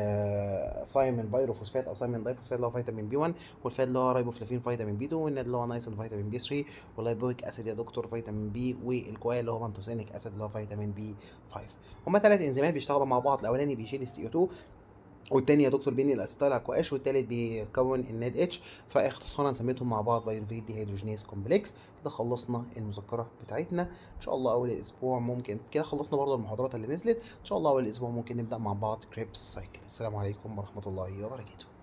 آه سايمين بايروفوسفات او سايمين دايفوسفات اللي هو فيتامين بي 1 والفاد اللي هو رايبوفلافين فيتامين بي 2 والناد اللي هو نايسل فيتامين بي 3 واللايبويك اسيد يا دكتور فيتامين بي والكواي اللي هو بانتوسينيك اسيد اللي هو فيتامين بي 5 هما ثلاث انزيمات بيشتغلوا مع بعض الاولاني بيشيل السي او 2 والتاني يا دكتور بيني الاسيتال اكواش والتالت بيكون الناد اتش فاختصارا سميتهم مع بعض بايروفيت دي هيدروجينيز كومبلكس كده خلصنا المذكره بتاعتنا ان شاء الله اول الاسبوع ممكن كده خلصنا برضه المحاضرات اللي نزلت ان شاء الله اول الاسبوع ممكن نبدا مع بعض كريبس سايكل السلام عليكم ورحمه الله وبركاته